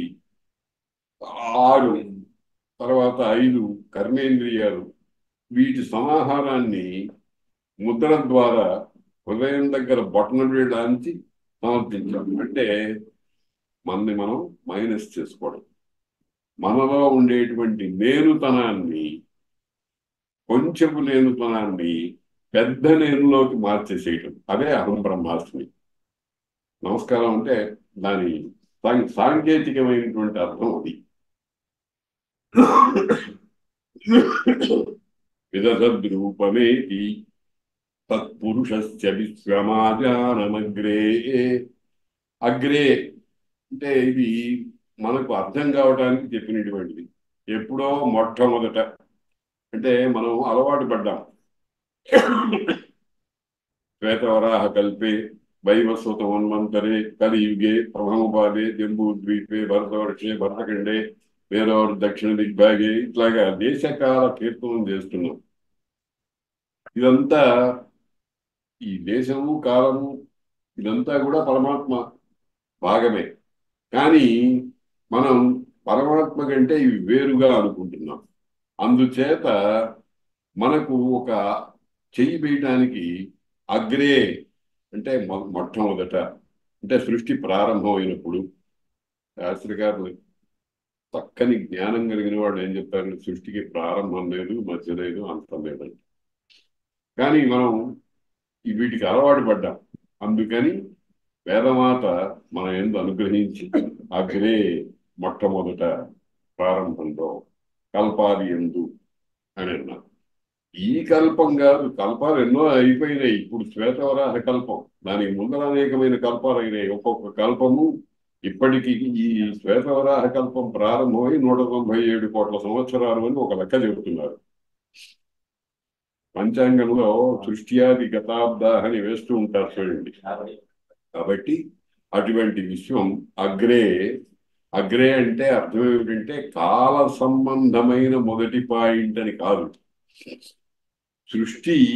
ఆరు తర్వాత ఐదు కర్మేంద్రియాలు వీటి సమాహారాన్ని ముద్ర ద్వారా హృదయం దగ్గర బొట్టన వేయడానికి సమర్పించాం అంటే మనని మనం మైనస్ చేసుకోవడం మనలో ఉండేటువంటి నేనుతనాన్ని కొంచెపు నేనుతనాన్ని పెద్ద నేనులోకి మార్చేసేయటం అదే అహం బ్రహ్మాస్మి నమస్కారం అంటే దాని సాం- సాంకేతికమైనటువంటి అర్థం అది విదసద్రూపమేతి తత్పురుషస్య విశ్వమాజానమగ్రే అగ్రే అంటే ఇది మనకు అర్థం కావడానికి చెప్పినటువంటిది ఎప్పుడో మొట్టమొదట అంటే మనం అలవాటు పడ్డాం శ్వేతవరాహ కల్పే వైవస్వత మన్వంతరే కలియుగే ప్రథమపాదే జంబూద్వీపే భరతవర్షే భరతఖండే వేరవర్ దక్షిణ దిగ్భాగే ఇట్లాగా దేశకాల కీర్తనం చేస్తున్నాం ఇదంతా ఈ దేశము కాలము ఇదంతా కూడా పరమాత్మ భాగమే కానీ మనం పరమాత్మ కంటే ఇవి వేరుగా అనుకుంటున్నాం అందుచేత మనకు ఒక చెయ్యి వేయటానికి అగ్రే అంటే మొ- మొట్టమొదట అంటే సృష్టి ప్రారంభమైనప్పుడు శాస్త్రి గారు చక్కని జ్ఞానం కలిగిన వాడు ఏం చెప్తారు సృష్టికి ప్రారంభం లేదు మధ్య లేదు అంతం లేదండి కానీ మనం ఈ వీటికి అలవాటు పడ్డాం అందుకని వేదమాత మన ఎందు అనుగ్రహించి అగ్రే మొట్టమొదట ప్రారంభంలో కల్పాది ఎందు అని అన్నారు ఈ కల్పం కాదు కల్పాలు ఎన్నో అయిపోయినాయి ఇప్పుడు శ్వేతవరాహ కల్పం దానికి ముందర అనేకమైన కల్పాలు అయినాయి ఒక్కొక్క కల్పము ఇప్పటికి ఈ శ్వేతవరాహ కల్పం ప్రారంభమై నూట తొంభై ఏడు కోట్ల సంవత్సరాలు అని ఒక లెక్క చెబుతున్నారు పంచాంగంలో సృష్ట్యాది గతాబ్ద అని వేస్తూ ఉంటారు చూడండి కాబట్టి అటువంటి విశ్వం అగ్రే అగ్రే అంటే అర్థం ఏమిటంటే కాల సంబంధమైన మొదటి పాయింట్ అని కాదు సృష్టి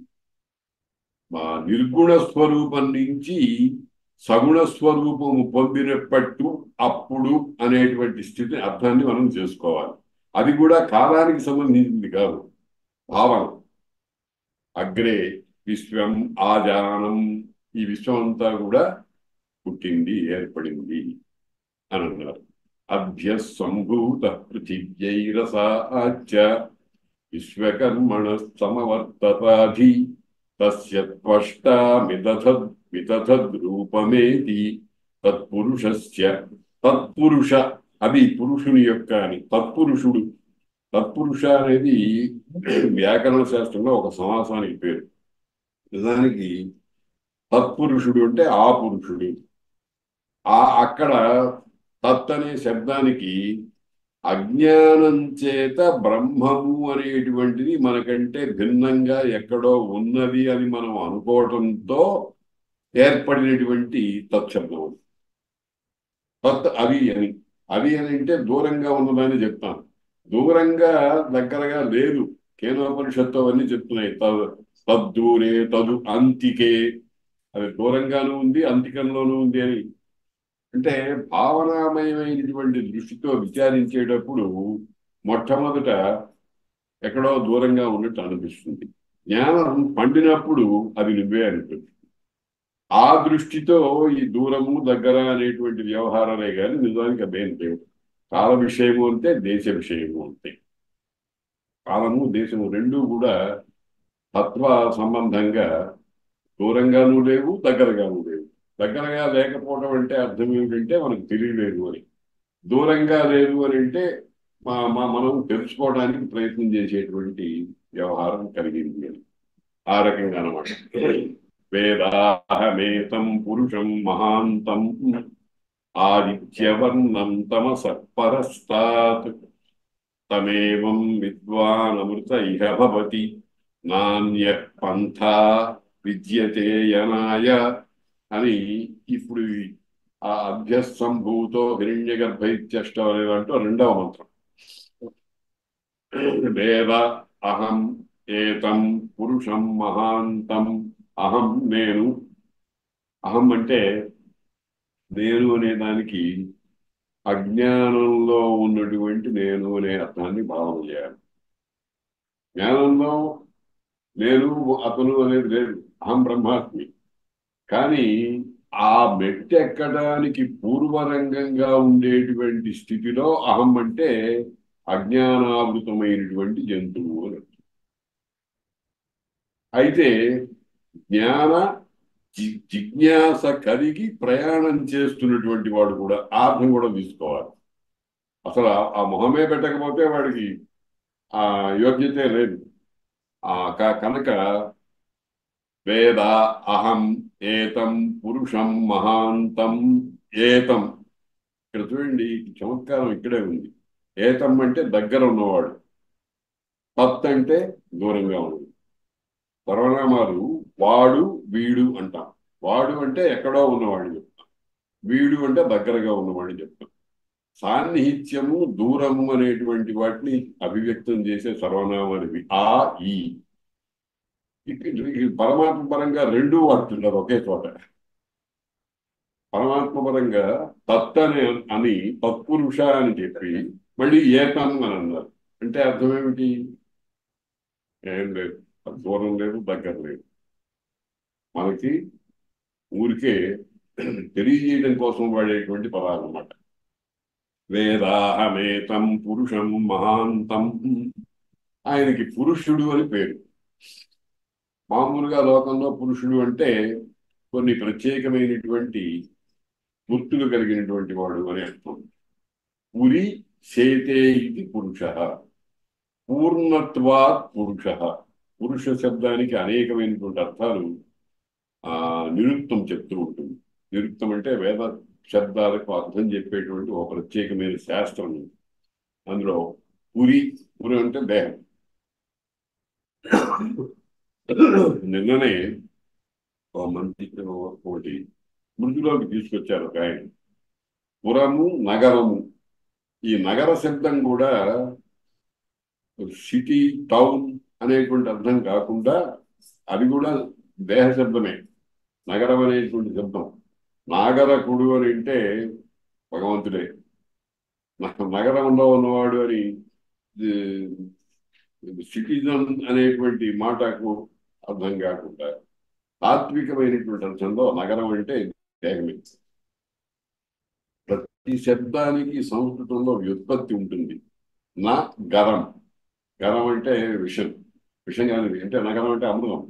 మా నిర్గుణ స్వరూపం నుంచి సగుణ స్వరూపము పొందినప్పట్టు అప్పుడు అనేటువంటి స్థితి అర్థాన్ని మనం చేసుకోవాలి అది కూడా కాలానికి సంబంధించింది కాదు భావన అగ్రే విశ్వం ఆజానం ఈ విశ్వం అంతా కూడా పుట్టింది ఏర్పడింది అని అన్నారు అభ్య సంభూత పృథివ్యైరసాచ విశ్వకర్మణ సమవర్తతాధి తస్య త్వష్టా మిదథద్ మిదథద్ రూపమేతి తత్పురుషస్య తత్పురుష అది పురుషుని యొక్క అని తత్పురుషుడు తత్పురుష అనేది వ్యాకరణ శాస్త్రంలో ఒక సమాసానికి పేరు నిజానికి తత్పురుషుడు అంటే ఆ పురుషుడు ఆ అక్కడ తత్ అనే శబ్దానికి అజ్ఞానం చేత బ్రహ్మము అనేటువంటిది మనకంటే భిన్నంగా ఎక్కడో ఉన్నది అని మనం అనుకోవటంతో ఏర్పడినటువంటి తత్శబ్దం తత్ అవి అని అవి అని అంటే దూరంగా ఉన్నదని చెప్తాను దూరంగా దగ్గరగా లేదు కేనోపనిషత్తు అవన్నీ చెప్తున్నాయి తద్ తద్దూరే తదు అంతికే అది దూరంగానూ ఉంది అంతికంలోనూ ఉంది అని అంటే భావనామయమైనటువంటి దృష్టితో విచారించేటప్పుడు మొట్టమొదట ఎక్కడో దూరంగా ఉన్నట్టు అనిపిస్తుంది జ్ఞానం పండినప్పుడు అది నువ్వే అనిపిస్తుంది ఆ దృష్టితో ఈ దూరము దగ్గర అనేటువంటి వ్యవహారాలే కానీ నిజానికి అదేం లేవు కాల విషయము అంటే దేశ విషయము అంతే కాలము దేశము రెండూ కూడా తత్వ సంబంధంగా దూరంగానూ లేవు దగ్గరగానూ లేవు దగ్గరగా లేకపోవడం అంటే అర్థం ఏమిటంటే మనకు తెలియలేదు అని దూరంగా లేదు అని అంటే మా మా మనం తెలుసుకోవడానికి ప్రయత్నం చేసేటువంటి వ్యవహారం కలిగింది అని ఆ రకంగా అనమాట వేదాహమేతం పురుషం మహాంతం ఆదిత్యవర్ణం తమస పరస్తాత్ తమేవం విద్వానమృత ఇహ భవతి నాణ్య పంథా విద్యతే యనాయ అని ఇప్పుడు ఆ అభ్యస్తంభూతో హిరణ్య గర్భ ఇత్యష్టం అనేదంటూ రెండవ మంత్రం వేద అహం ఏతం పురుషం మహాంతం అహం నేను అహం అంటే నేను అనే దానికి అజ్ఞానంలో ఉన్నటువంటి నేను అనే అర్థాన్ని భావన చేయాలి జ్ఞానంలో నేను అతను అనేది లేదు అహం బ్రహ్మాస్మి కానీ ఆ మెట్టు ఎక్కడానికి పూర్వరంగంగా ఉండేటువంటి స్థితిలో అహం అంటే అజ్ఞానావృతమైనటువంటి జంతువు అని అర్థం. అయితే జ్ఞాన జి- జిజ్ఞాస కలిగి ప్రయాణం చేస్తున్నటువంటి వాడు కూడా ఆ అర్థం కూడా తీసుకోవాలి అసలు ఆ- ఆ మొహమే పెట్టకపోతే వాడికి ఆ యోగ్యతే లేదు ఆ క- కనుక వేద అహం ఏతం పురుషం మహాంతం ఏతం ఇక్కడ చూడండి ఈ చమత్కారం ఇక్కడే ఉంది ఏతం అంటే దగ్గర ఉన్నవాడు తత్ అంటే దూరంగా ఉన్నది సర్వనామాలు వాడు వీడు అంటాం వాడు అంటే ఎక్కడో ఉన్నవాడిని చెప్తాం వీడు అంటే దగ్గరగా ఉన్నవాడిని చెప్తాం సాన్నిహిత్యము దూరము అనేటువంటి వాటిని అభివ్యక్తం చేసే సర్వనామాలు ఇవి. ఆ ఈ ఇక్కడ ఈ పరమాత్మ పరంగా రెండూ వాడుతుంటారు ఒకే చోట పరమాత్మ పరంగా తత్ అని అని తత్పురుష అని చెప్పి మళ్ళీ ఏతం అని అన్నారు అంటే అర్థం ఏమిటి ఏం లేదు అది దూరం లేదు దగ్గర లేదు మనకి ఊరికే తెలియజేయడం కోసం వాడేటువంటి పదాలు అన్నమాట వేదాహమేతం పురుషం మహాంతం ఆయనకి పురుషుడు అని పేరు మామూలుగా లోకంలో పురుషుడు అంటే కొన్ని ప్రత్యేకమైనటువంటి గుర్తులు కలిగినటువంటి వాడు అని అర్థం పురి సేతే ఇది పురుష పూర్ణత్వాత్ పురుష పురుష శబ్దానికి అనేకమైనటువంటి అర్థాలు ఆ నిరుక్తం చెప్తూ ఉంటుంది నిరుక్తం అంటే వేద శబ్దాలకు అర్థం చెప్పేటువంటి ఒక ప్రత్యేకమైన శాస్త్రం ఉంది అందులో పురి పురి అంటే దేహం నిన్ననే ఒక మంచి ఒకటి మృతిలోకి తీసుకొచ్చారు ఒక ఆయన పురము నగరము ఈ నగర శబ్దం కూడా సిటీ టౌన్ అనేటువంటి అర్థం కాకుండా అది కూడా దేహ శబ్దమే నగరం అనేటువంటి శబ్దం నాగరకుడు అని అంటే భగవంతుడే నగరంలో ఉన్నవాడు అని సిటిజన్ అనేటువంటి మాటకు అర్థం కాకుండా తాత్వికమైనటువంటి అర్థంలో నగరం అంటే దేహమే ప్రతి శబ్దానికి సంస్కృతంలో వ్యుత్పత్తి ఉంటుంది నా గరం గరం అంటే విషం విషం కానిది అంటే నగరం అంటే అమృతం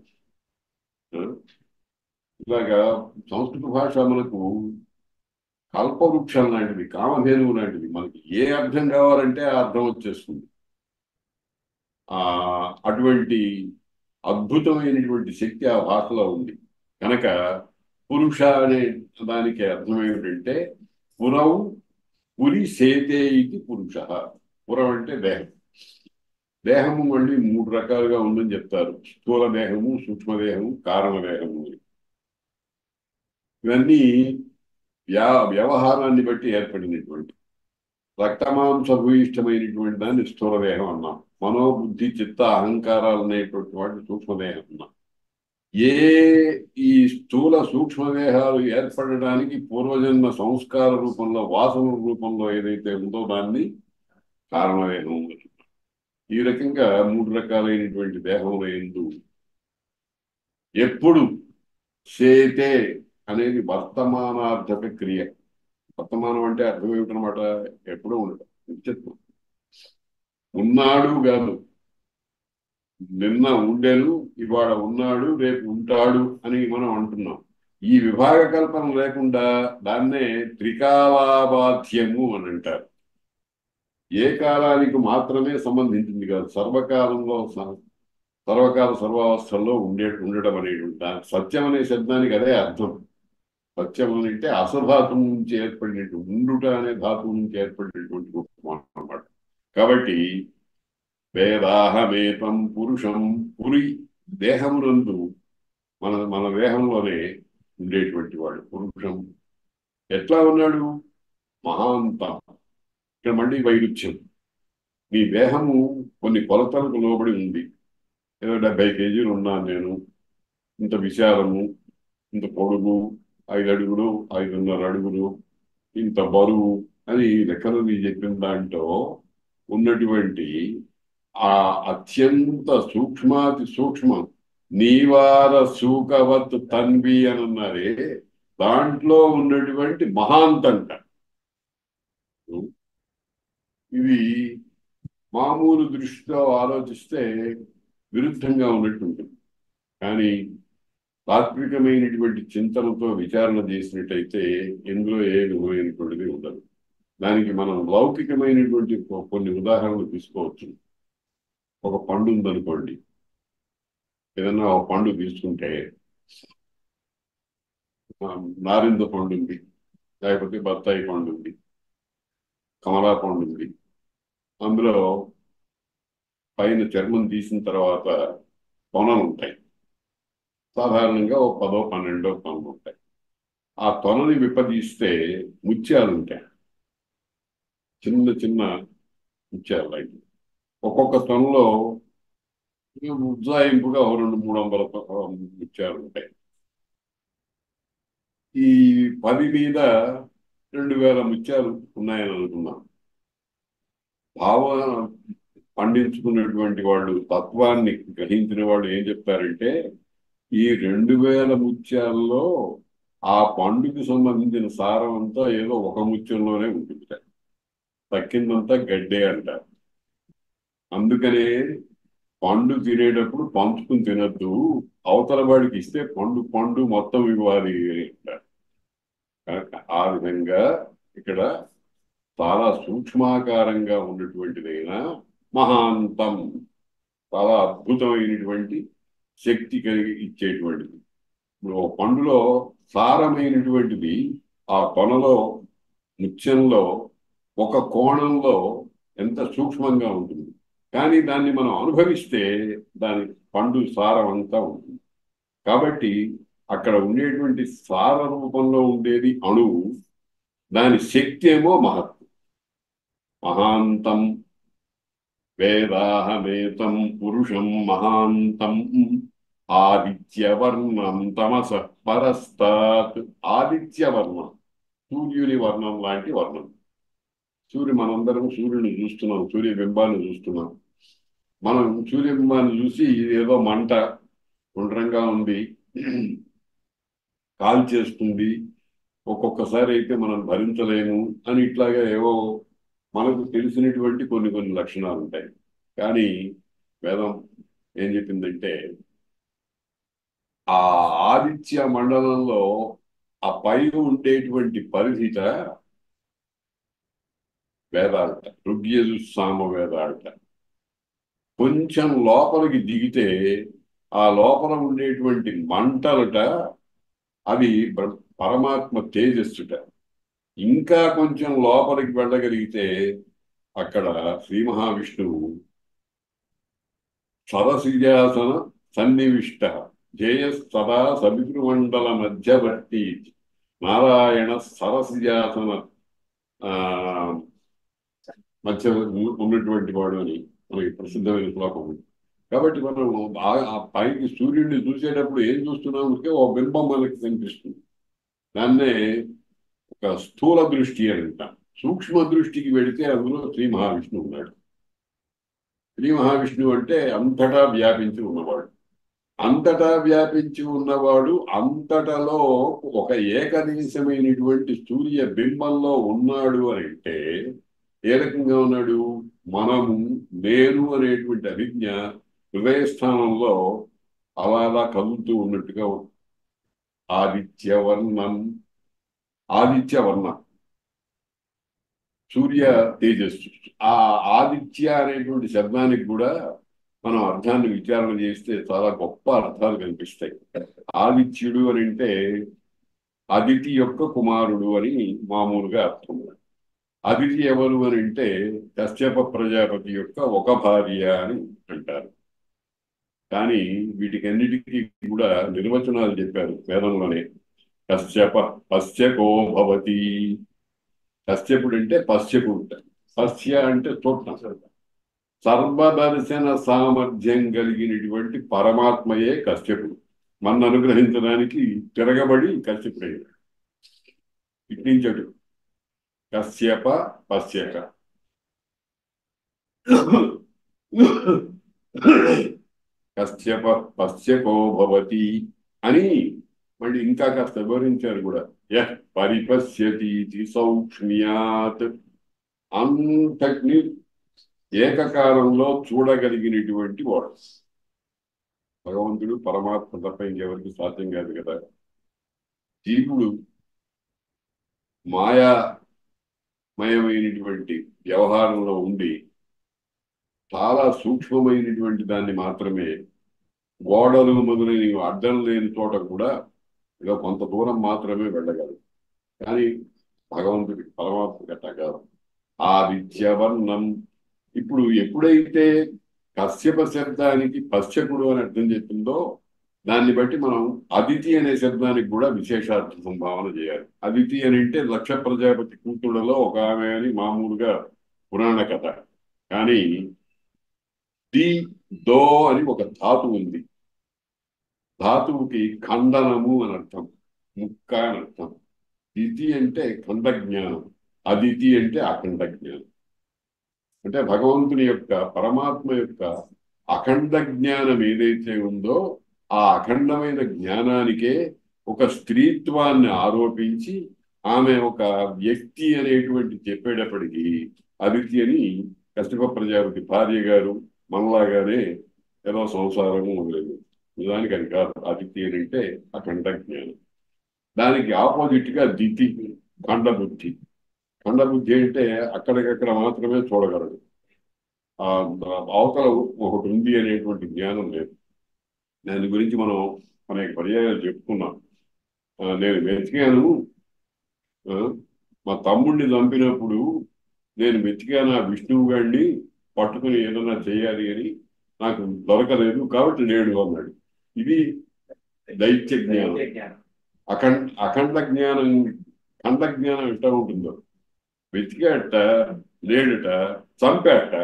ఇలాగా సంస్కృత భాష మనకు కల్పవృక్షం లాంటిది కామధేనువు లాంటిది మనకి ఏ అర్థం కావాలంటే ఆ అర్థం వచ్చేస్తుంది ఆ అటువంటి అద్భుతమైనటువంటి శక్తి ఆ భాషలో ఉంది కనుక పురుష అనే దానికి అర్థం ఏమిటంటే పురవు పురి సేతే ఇది పురుష పురం అంటే దేహం దేహము మళ్ళీ మూడు రకాలుగా ఉందని చెప్తారు స్థూల దేహము సూక్ష్మదేహము కారణదేహము ఇవన్నీ వ్యా వ్యవహారాన్ని బట్టి ఏర్పడినటువంటి రక్తమాంసభూయిష్టమైనటువంటి దాన్ని స్థూలదేహం అన్నాం మనోబుద్ధి చిత్త అహంకారాలు అనేటువంటి వాటిని సూక్ష్మదేహం అన్నాం ఏ ఈ స్థూల సూక్ష్మదేహాలు ఏర్పడడానికి పూర్వజన్మ సంస్కార రూపంలో వాసన రూపంలో ఏదైతే ఉందో దాన్ని కారణదేహం ఈ రకంగా మూడు రకాలైనటువంటి దేహముల ఎందు ఎప్పుడు చేతే అనేది వర్తమానార్థక క్రియ వర్తమానం అంటే అర్థం ఏమిటనమాట ఎప్పుడూ ఉండటం నిత్యత్వం ఉన్నాడు కాదు నిన్న ఉండేను ఇవాళ ఉన్నాడు రేపు ఉంటాడు అని మనం అంటున్నాం ఈ విభాగ కల్పన లేకుండా దాన్నే త్రికాలాబాధ్యము అని అంటారు ఏ కాలానికి మాత్రమే సంబంధించింది కాదు సర్వకాలంలో సర్వకాల సర్వావస్థల్లో ఉండే ఉండడం అనేటువంటి సత్యం అనే శబ్దానికి అదే అర్థం సత్యం అని అంటే అసధాతువు నుంచి ఏర్పడినటువంటి ఉండుట అనే ధాతువు నుంచి ఏర్పడినటువంటి రూపం అన్నమాట కాబట్టి వేదాహమేతం పురుషం పురి దేహమునందు మన మన దేహంలోనే ఉండేటువంటి వాడు పురుషం ఎట్లా ఉన్నాడు మహాంతం ఇక్కడ మళ్ళీ వైరుధ్యం మీ దేహము కొన్ని కొలతలకు లోబడి ఉంది ఏదో డెబ్బై కేజీలు ఉన్నాను నేను ఇంత విశాలము ఇంత పొడుగు ఐదు అడుగులు ఐదున్నర అడుగులు ఇంత బరువు అని లెక్కలు చెప్పిన దాంట్లో ఉన్నటువంటి ఆ అత్యంత సూక్ష్మాతి సూక్ష్మం నీవార సూకవత్ తన్వి అని అన్నారే దాంట్లో ఉన్నటువంటి మహాంతంట ఇది మామూలు దృష్టితో ఆలోచిస్తే విరుద్ధంగా ఉన్నట్టు ఉంటుంది కానీ తాత్వికమైనటువంటి చింతనతో విచారణ చేసినట్టయితే ఇందులో ఏ విధమైనటువంటిది ఉండదు దానికి మనం లౌకికమైనటువంటి కొన్ని ఉదాహరణలు తీసుకోవచ్చు ఒక పండు ఉందనుకోండి ఏదన్నా ఒక పండు తీసుకుంటే నారింద పండు ఉంది లేకపోతే బత్తాయి పండు ఉంది కమలా పండు ఉంది అందులో పైన చర్మం తీసిన తర్వాత కొనలు ఉంటాయి సాధారణంగా ఒక పదో పన్నెండో కొనలు ఉంటాయి ఆ తొనని విప్పదీస్తే ముత్యాలు ఉంటాయి చిన్న చిన్న ముత్యాలు లాంటి ఒక్కొక్క తొనలో ఉజ్జాయింపుగా ఓ రెండు మూడు వందల ముత్యాలు ఉంటాయి ఈ పది మీద రెండు వేల ముత్యాలు ఉన్నాయని అనుకున్నాం భావ పండించుకున్నటువంటి వాళ్ళు తత్వాన్ని గ్రహించిన వాళ్ళు ఏం చెప్తారంటే ఈ రెండు వేల ముత్యాల్లో ఆ పండుకి సంబంధించిన సారం అంతా ఏదో ఒక ముత్యంలోనే ఉంటుంది తక్కిందంతా గడ్డే అంటారు అందుకనే పండు తినేటప్పుడు పంచుకుని తినద్దు అవతల వాడికి ఇస్తే పండు పండు మొత్తం ఇవ్వాలి అని అంటారు. కనుక ఆ విధంగా ఇక్కడ చాలా సూక్ష్మాకారంగా ఉన్నటువంటిదైనా మహాంతం చాలా అద్భుతమైనటువంటి శక్తి కలిగి ఇచ్చేటువంటిది ఇప్పుడు ఒక పండులో సారమైనటువంటిది ఆ కొనలో ముత్యంలో ఒక కోణంలో ఎంత సూక్ష్మంగా ఉంటుంది కానీ దాన్ని మనం అనుభవిస్తే దాని పండు సారం అంతా ఉంటుంది కాబట్టి అక్కడ ఉండేటువంటి సార రూపంలో ఉండేది అణువు దాని శక్తి ఏమో మహత్తు మహాంతం వేదాహమేతం పురుషం మహాంతం ఆదిత్యవర్ణం తమస పరస్తాత్ ఆదిత్యవర్ణం సూర్యుని వర్ణం లాంటి వర్ణం సూర్యు మనందరం సూర్యుని చూస్తున్నాం సూర్యబింబాన్ని చూస్తున్నాం మనం సూర్యబింబాన్ని చూసి ఏదో మంట గుండ్రంగా ఉంది కాల్ చేస్తుంది ఒక్కొక్కసారి అయితే మనం భరించలేము అని ఇట్లాగా ఏవో మనకు తెలిసినటువంటి కొన్ని కొన్ని లక్షణాలు ఉంటాయి కానీ వేదం ఏం చెప్పిందంటే ఆ ఆదిత్య మండలంలో ఆ పైన ఉండేటువంటి పరిధిట వేదాలట ఋగ్యజు సామ వేదాలట కొంచెం లోపలికి దిగితే ఆ లోపల ఉండేటువంటి మంటలట అవి బ్ర- పరమాత్మ తేజస్సుట ఇంకా కొంచెం లోపలికి వెళ్ళగలిగితే అక్కడ శ్రీ మహావిష్ణువు సరసిజాసన సన్నివిష్ట జేయ సదా సవితృమండల మధ్యవర్తి నారాయణ సరసిజాసన ఆ మధ్య ఉ- ఉన్నటువంటి వాడు అని మనకి ప్రసిద్ధమైన శ్లోకం ఉంది కాబట్టి మనం ఆ- ఆ పైకి సూర్యుడిని చూసేటప్పుడు ఏం చూస్తున్నాం అంటే ఓ బింబం మనకి కనిపిస్తుంది దాన్నే ఒక స్థూల దృష్టి అని అంటాం సూక్ష్మ దృష్టికి వెళితే అందులో శ్రీ మహావిష్ణువు ఉన్నాడు శ్రీ మహావిష్ణువు అంటే అంతటా వ్యాపించి ఉన్నవాడు అంతటా వ్యాపించి ఉన్నవాడు అంతటలో ఒక ఏకదేశమైనటువంటి సూర్య బింబంలో ఉన్నాడు అని అంటే ఏ రకంగా ఉన్నాడు మనము నేను అనేటువంటి అభిజ్ఞ హృదయస్థానంలో అలా అలా కదులుతూ ఉన్నట్టుగా ఉంది. ఆదిత్యవర్ణం ఆదిత్యవర్ణం సూర్య తేజస్సు ఆ ఆదిత్య అనేటువంటి శబ్దానికి కూడా మనం అర్థాన్ని విచారణ చేస్తే చాలా గొప్ప అర్థాలు కనిపిస్తాయి ఆదిత్యుడు అని అంటే అదితి యొక్క కుమారుడు అని మామూలుగా అర్థం అదితి ఎవరు అని అంటే కశ్యప ప్రజాపతి యొక్క ఒక భార్య అని అంటారు కానీ వీటికన్నిటికీ కూడా నిర్వచనాలు చెప్పారు వేదంలోనే కశ్యప పశ్యకో భవతి కశ్యపుడు అంటే పశ్యకుడు పశ్య అంటే చూడటం సర్వదర్శన సామర్థ్యం కలిగినటువంటి పరమాత్మయే కశ్యపుడు మన అనుగ్రహించడానికి తిరగబడి కశ్యపుడయ్యాడు ఇటు నుంచి అటు కశ్యప పశ్యక కశ్యప పశ్యకో భవతి అని మళ్ళీ ఇంకా కాస్త వివరించారు కూడా యహ్ పరిపశ్యతి సౌక్ష్మ్యాత్ అంతటిని ఏకకాలంలో చూడగలిగినటువంటి వాడు భగవంతుడు పరమాత్మ తప్ప ఇంకెవరికి సాధ్యం కాదు కదా జీవుడు మాయామయమైనటువంటి వ్యవహారంలో ఉండి చాలా సూక్ష్మమైనటువంటి దాన్ని మాత్రమే గోడలు మొదలైనవి అడ్డం లేని చోట కూడా ఏదో కొంత దూరం మాత్రమే వెళ్ళగలరు కానీ భగవంతుడి పరమాత్మ గట్ట కాదు ఆదిత్యవర్ణం ఇప్పుడు ఎప్పుడైతే కశ్యప శబ్దానికి పశ్చకుడు అని అర్థం చెప్పిందో దాన్ని బట్టి మనం అదితి అనే శబ్దానికి కూడా విశేషార్థ సంభావన చేయాలి అదితి అని అంటే లక్ష ప్రజాపతి కూతుళ్ళలో ఒక ఆమె అని మామూలుగా పురాణ కథ కానీ ది దో అని ఒక ధాతు ఉంది ధాతువుకి ఖండనము అని అర్థం ముక్క అని అర్థం ఇతి అంటే ఖండ జ్ఞానం అదితి అంటే అఖండ జ్ఞానం అంటే భగవంతుని యొక్క పరమాత్మ యొక్క అఖండ జ్ఞానం ఏదైతే ఉందో ఆ అఖండమైన జ్ఞానానికే ఒక స్త్రీత్వాన్ని ఆరోపించి ఆమె ఒక వ్యక్తి అనేటువంటి చెప్పేటప్పటికీ అదితి అని కశ్యప ప్రజాపతి భార్య గారు మనలాగానే ఏదో సంసారము లేదు నిజానికి అది కాదు అదితి అని అంటే అఖండ జ్ఞానం దానికి ఆపోజిట్ గా దితి ఖండబుద్ధి ఖండబుద్ధి అంటే అక్కడికక్కడ మాత్రమే చూడగలడు ఆ అవతల ఒకటి ఉంది అనేటువంటి జ్ఞానం లేదు దాని గురించి మనం అనేక పర్యాయాలు చెప్పుకున్నాం ఆ, నేను వెతికాను ఆ, మా తమ్ముడిని చంపినప్పుడు నేను వెతికాను ఆ విష్ణువు గారిని పట్టుకుని ఏదైనా చేయాలి అని నాకు దొరకలేదు కాబట్టి లేడు అన్నాడు ఇది దైత్య జ్ఞానం జ్ఞానం అఖండ అఖండ జ్ఞానం ఖండ జ్ఞానం ఎట్లా ఉంటుందో వెతికాట లేడట చంపాట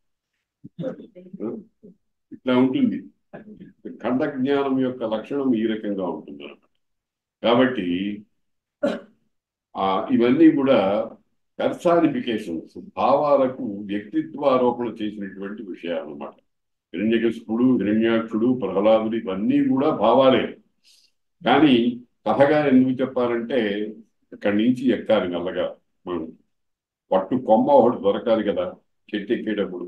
ఇట్లా ఉంటుంది ఖండ జ్ఞానం యొక్క లక్షణం ఈ రకంగా ఉంటుంది అన్నమాట కాబట్టి ఆ ఇవన్నీ కూడా పర్సానిఫికేషన్స్ భావాలకు వ్యక్తిత్వారోపణ చేసినటువంటి విషయాలు అన్నమాట హిరణ్యకశిపుడు హిరణ్యాక్షుడు ప్రహ్లాదుడు ఇవన్నీ కూడా భావాలే కానీ కథగా ఎందుకు చెప్పాలంటే ఇక్కడి నుంచి ఎక్కాలి మెల్లగా మనం పట్టు కొమ్మ ఒకటి దొరకాలి కదా చెట్టు ఎక్కేటప్పుడు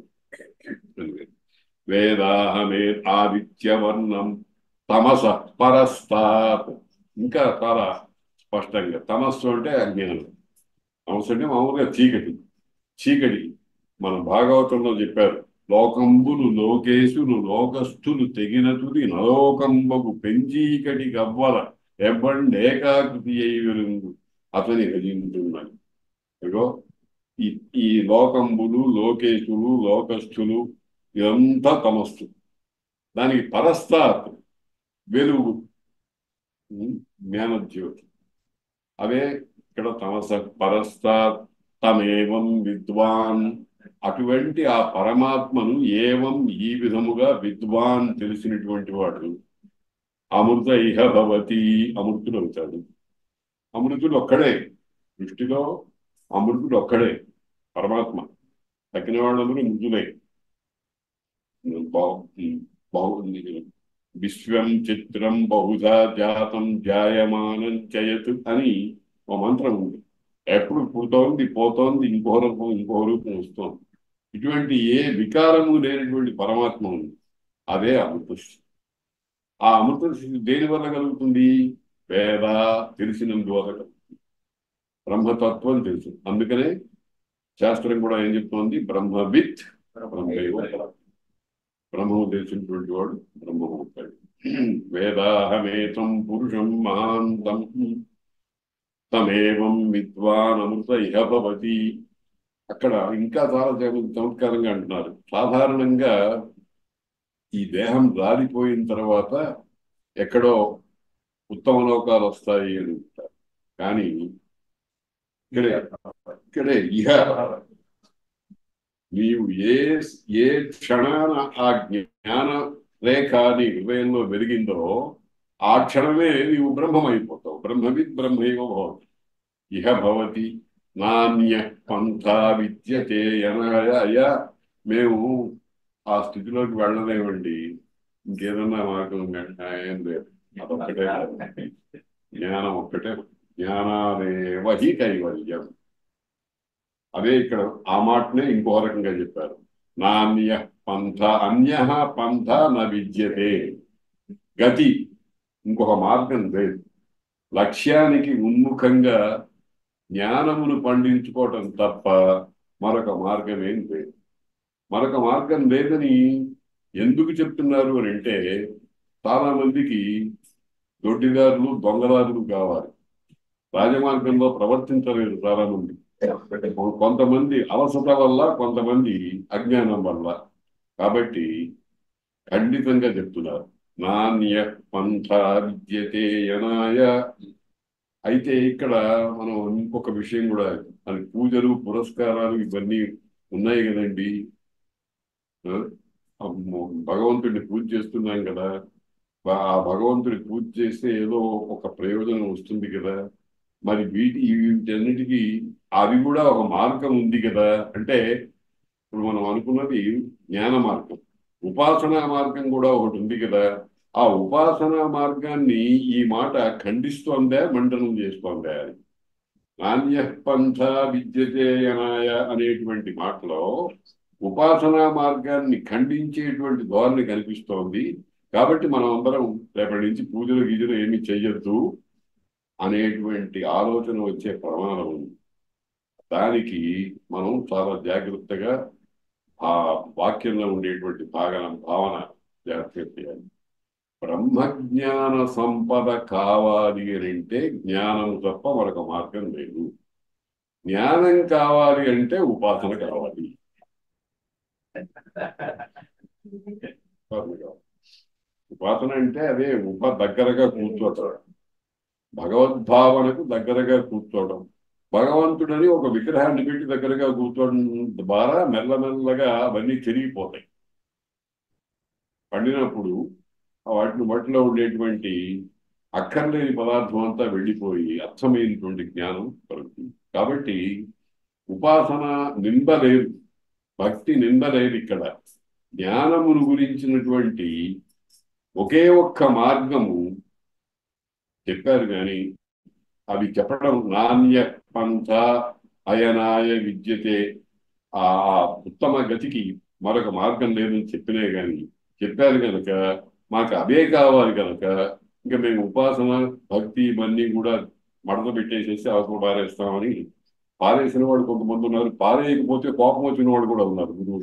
వేదాహమే ఆదిత్యవర్ణం తమస పరస్తాత్ ఇంకా చాలా స్పష్టంగా తమస్సు అంటే అజ్ఞానం తమస్సు అంటే మామూలుగా చీకటి చీకటి మన భాగవతంలో చెప్పారు లోకంబులు లోకేశులు లోకస్థులు తెగినతుది నలోకంబకు పెంచీకటి గవ్వల ఎవ్వండేకాకృతి అయి వెలుగు అతని భజించున్నాడు ఇగో ఈ ఈ లోకంబులు లోకేశులు లోకస్థులు ఇదంతా తమస్సు దానికి పరస్తాత్ వెలుగు ఉమ్, జ్ఞానజ్యోతి అవే ఇక్కడ తమస పరస్తాత్ తమేవం విద్వాన్ అటువంటి ఆ పరమాత్మను ఏవం ఈ విధముగా విద్వాన్ తెలిసినటువంటి వాడు అమృత ఇహ భవతి అమృతుడు అవుతాడు అమృతుడు ఒక్కడే దృష్టిలో అమృతుడు ఒక్కడే పరమాత్మ తక్కిన వాళ్ళందరూ మృతులే బహు- బహు- విశ్వం చిత్రం బహుధా జాతం జాయమానం చయత్ అని ఒక మంత్రం ఉంది ఎప్పుడు పుడుతోంది పోతోంది ఇంకో రూపం ఇంకో రూపం వస్తోంది ఇటువంటి ఏ వికారము లేనటువంటి పరమాత్మ ఉంది అదే అమృత స్థితి. ఆ అమృత స్థితి దేని వల్ల కలుగుతుంది వేద తెలిసినందువల్ల కలుగుతుంది బ్రహ్మతత్వం తెలుసు అందుకనే శాస్త్రం కూడా ఏం చెప్తోంది బ్రహ్మవిత్ బ్రహ్మైవ బ్రహ్మము తెలిసినటువంటి వాడు బ్రహ్మము అవుతాడు వేదాహమేతం పురుషం మహాంతం తమేవం విద్వాన్ అమృత ఇహ భవతి అక్కడ ఇంకా చాలా చమ- చమత్కారంగా అంటున్నారు సాధారణంగా ఈ దేహం రాలిపోయిన తర్వాత ఎక్కడో ఉత్తమ లోకాలు వస్తాయి అని అంటారు కానీ ఇక్కడే ఇక్కడే ఇహ నీవు ఏ ఏ క్షణాన ఆ జ్ఞాన రేఖ నీ హృదయంలో వెలిగిందో ఆ క్షణమే నీవు బ్రహ్మమైపోతావు బ్రహ్మవిద్ బ్రహ్మైవ భవతి ఇహ భవతి నాణ్య పంథ విద్యతే అనగా అయ్యా మేము ఆ స్థితిలోకి వెళ్ళలేమండి ఇంకేదన్నా మార్గం ఉందా? ఏం లేదు అదొక్కటే జ్ఞానం ఒక్కటే జ్ఞానాదేవ హి కైవల్యం అదే ఇక్కడ ఆ మాటనే ఇంకో రకంగా చెప్పారు నాణ్య పంథ అన్య పంథ న విద్యతే గతి ఇంకొక మార్గం లేదు లక్ష్యానికి ఉన్ముఖంగా జ్ఞానమును పండించుకోవటం తప్ప మరొక మార్గం ఏం లేదు మరొక మార్గం లేదని ఎందుకు చెప్తున్నారు అని అంటే చాలా మందికి దొడ్డిదారులు దొంగదారులు కావాలి రాజమార్గంలో ప్రవర్తించలేరు చాలా మంది కొంతమంది అలసట వల్ల కొంతమంది అజ్ఞానం వల్ల కాబట్టి ఖండితంగా చెప్తున్నారు నాణ్య పంథ విద్యతే యనాయ అయితే ఇక్కడ మనం ఇంకొక విషయం కూడా అది పూజలు పురస్కారాలు ఇవన్నీ ఉన్నాయి కదండి ఆ? అమ్మో, భగవంతుడిని పూజ చేస్తున్నాం కదా బా- ఆ భగవంతుడి పూజ చేస్తే ఏదో ఒక ప్రయోజనం వస్తుంది కదా మరి వీటి వీటన్నిటికీ అది కూడా ఒక మార్గం ఉంది కదా అంటే ఇప్పుడు మనం అనుకున్నది జ్ఞాన మార్గం ఉపాసనా మార్గం కూడా ఒకటి ఉంది కదా ఆ ఉపాసనా మార్గాన్ని ఈ మాట ఖండిస్తోందా మండనం చేస్తోందా అని నాణ్య పంథ విద్యతే అనాయ అనేటువంటి మాటలో ఉపాసనా మార్గాన్ని ఖండించేటువంటి ధోరణి కనిపిస్తోంది కాబట్టి మనం అందరం రేపటి నుంచి పూజలు గీజలు ఏమి చెయ్యొద్దు అనేటువంటి ఆలోచన వచ్చే ప్రమాణం ఉంది దానికి మనం చాలా జాగ్రత్తగా ఆ వాక్యంలో ఉండేటువంటి భాగన భావన జాగ్రత్తగా చేయాలి బ్రహ్మజ్ఞాన సంపద కావాలి అని అంటే జ్ఞానం తప్ప మరొక మార్గం లేదు జ్ఞానం కావాలి అంటే ఉపాసన కావాలి ఉపాసన కావాలి ఉపాసన అంటే అదే ఉప దగ్గరగా కూర్చోవటం భగవద్భావనకు దగ్గరగా కూర్చోవడం భగవంతుడని ఒక విగ్రహాన్ని పెట్టి దగ్గరగా కూర్చోవడం ద్వారా మెల్లమెల్లగా అవన్నీ చెరిగిపోతాయి పండినప్పుడు వాటిని వాటిలో ఉండేటువంటి అక్కర్లేని పదార్థం అంతా వెళ్ళిపోయి అర్థమైనటువంటి జ్ఞానం కలుగుతుంది కాబట్టి ఉపాసన నిందలేదు భక్తి నిందలేదు ఇక్కడ జ్ఞానమును గురించినటువంటి ఒకే ఒక్క మార్గము చెప్పారు కానీ అవి చెప్పడం నాణ్య పంథ అయనాయ విద్యతే ఆ ఉత్తమ గతికి మరొక మార్గం లేదని చెప్పినే కానీ చెప్పారు కనుక మాకు అవే కావాలి కనుక ఇంకా మేము ఉపాసన భక్తి ఇవన్నీ కూడా మడత పెట్టేసేసి అవసరం పారేస్తామని పారేసిన వాడు కొంతమంది ఉన్నారు పారేయకపోతే కోపం వచ్చిన వాడు కూడా ఉన్నారు గురువు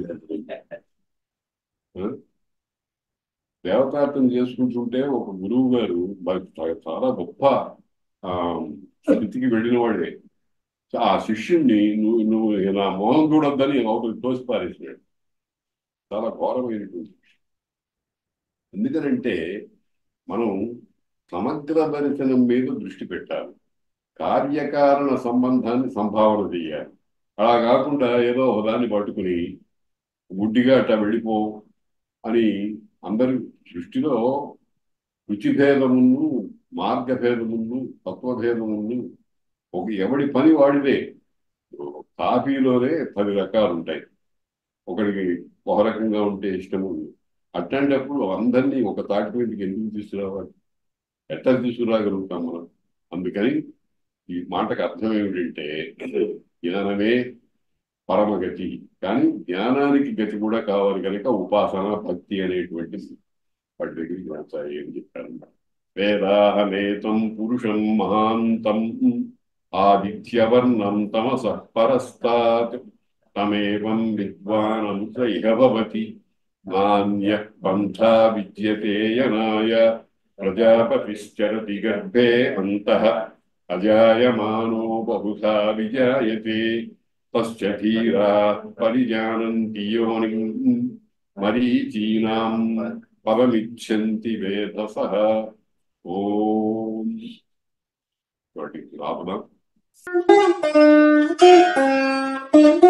గారు దేవతార్థం చేసుకుంటుంటే ఒక గురువు గారు చాలా గొప్ప ఆ స్థితికి వెళ్ళిన వాడే ఆ శిష్యుణ్ణి నువ్వు నువ్వు నా మోహం చూడొద్దని అవతలి తోసి పారేసినాడు చాలా ఘోరమైనటువంటి ఎందుకనంటే మనం సమగ్ర దర్శనం మీద దృష్టి పెట్టాలి కార్యకారణ సంబంధాన్ని సంభావన చేయాలి అలా కాకుండా ఏదో దాన్ని పట్టుకుని గుడ్డిగా అట్లా వెళ్ళిపో అని అందరి సృష్టిలో రుచిభేదమును మార్గభేదమును తత్వభేదమును ఒక ఎవడి పని వాడిదే కాఫీలోనే పది రకాలు ఉంటాయి ఒకడికి ఒక రకంగా ఉంటే ఇష్టము అట్లాంటప్పుడు అందరినీ ఒక తాటి మీదకి ఎందుకు తీసుకురావాలి ఎట్లా తీసుకురాగలుగుతాం మనం అందుకని ఈ మాటకు అర్థం ఏమిటంటే జ్ఞానమే పరమగతి కానీ జ్ఞానానికి గతి కూడా కావాలి కనుక ఉపాసన భక్తి అనేటువంటి వాటి దగ్గరికి వెళ్తాయి అని చెప్పారు వేదాహనేతం పురుషం మహాంతం ఆదిత్యవర్ణం తమస పరస్తాత్ తమేవం విద్వానం స ఇహ భవతి నాణ్య పంథా విద్యతే యనాయ ప్రజాపతిశ్చరతి గర్భే అంతః అజాయమానో బహుశా విజాయతే తస్య ధీరా పరిజానంతి యోనిం మరీచీనాం పదమిచ్చంతి వేదసః ఓం వాటికి లాభం Thank you.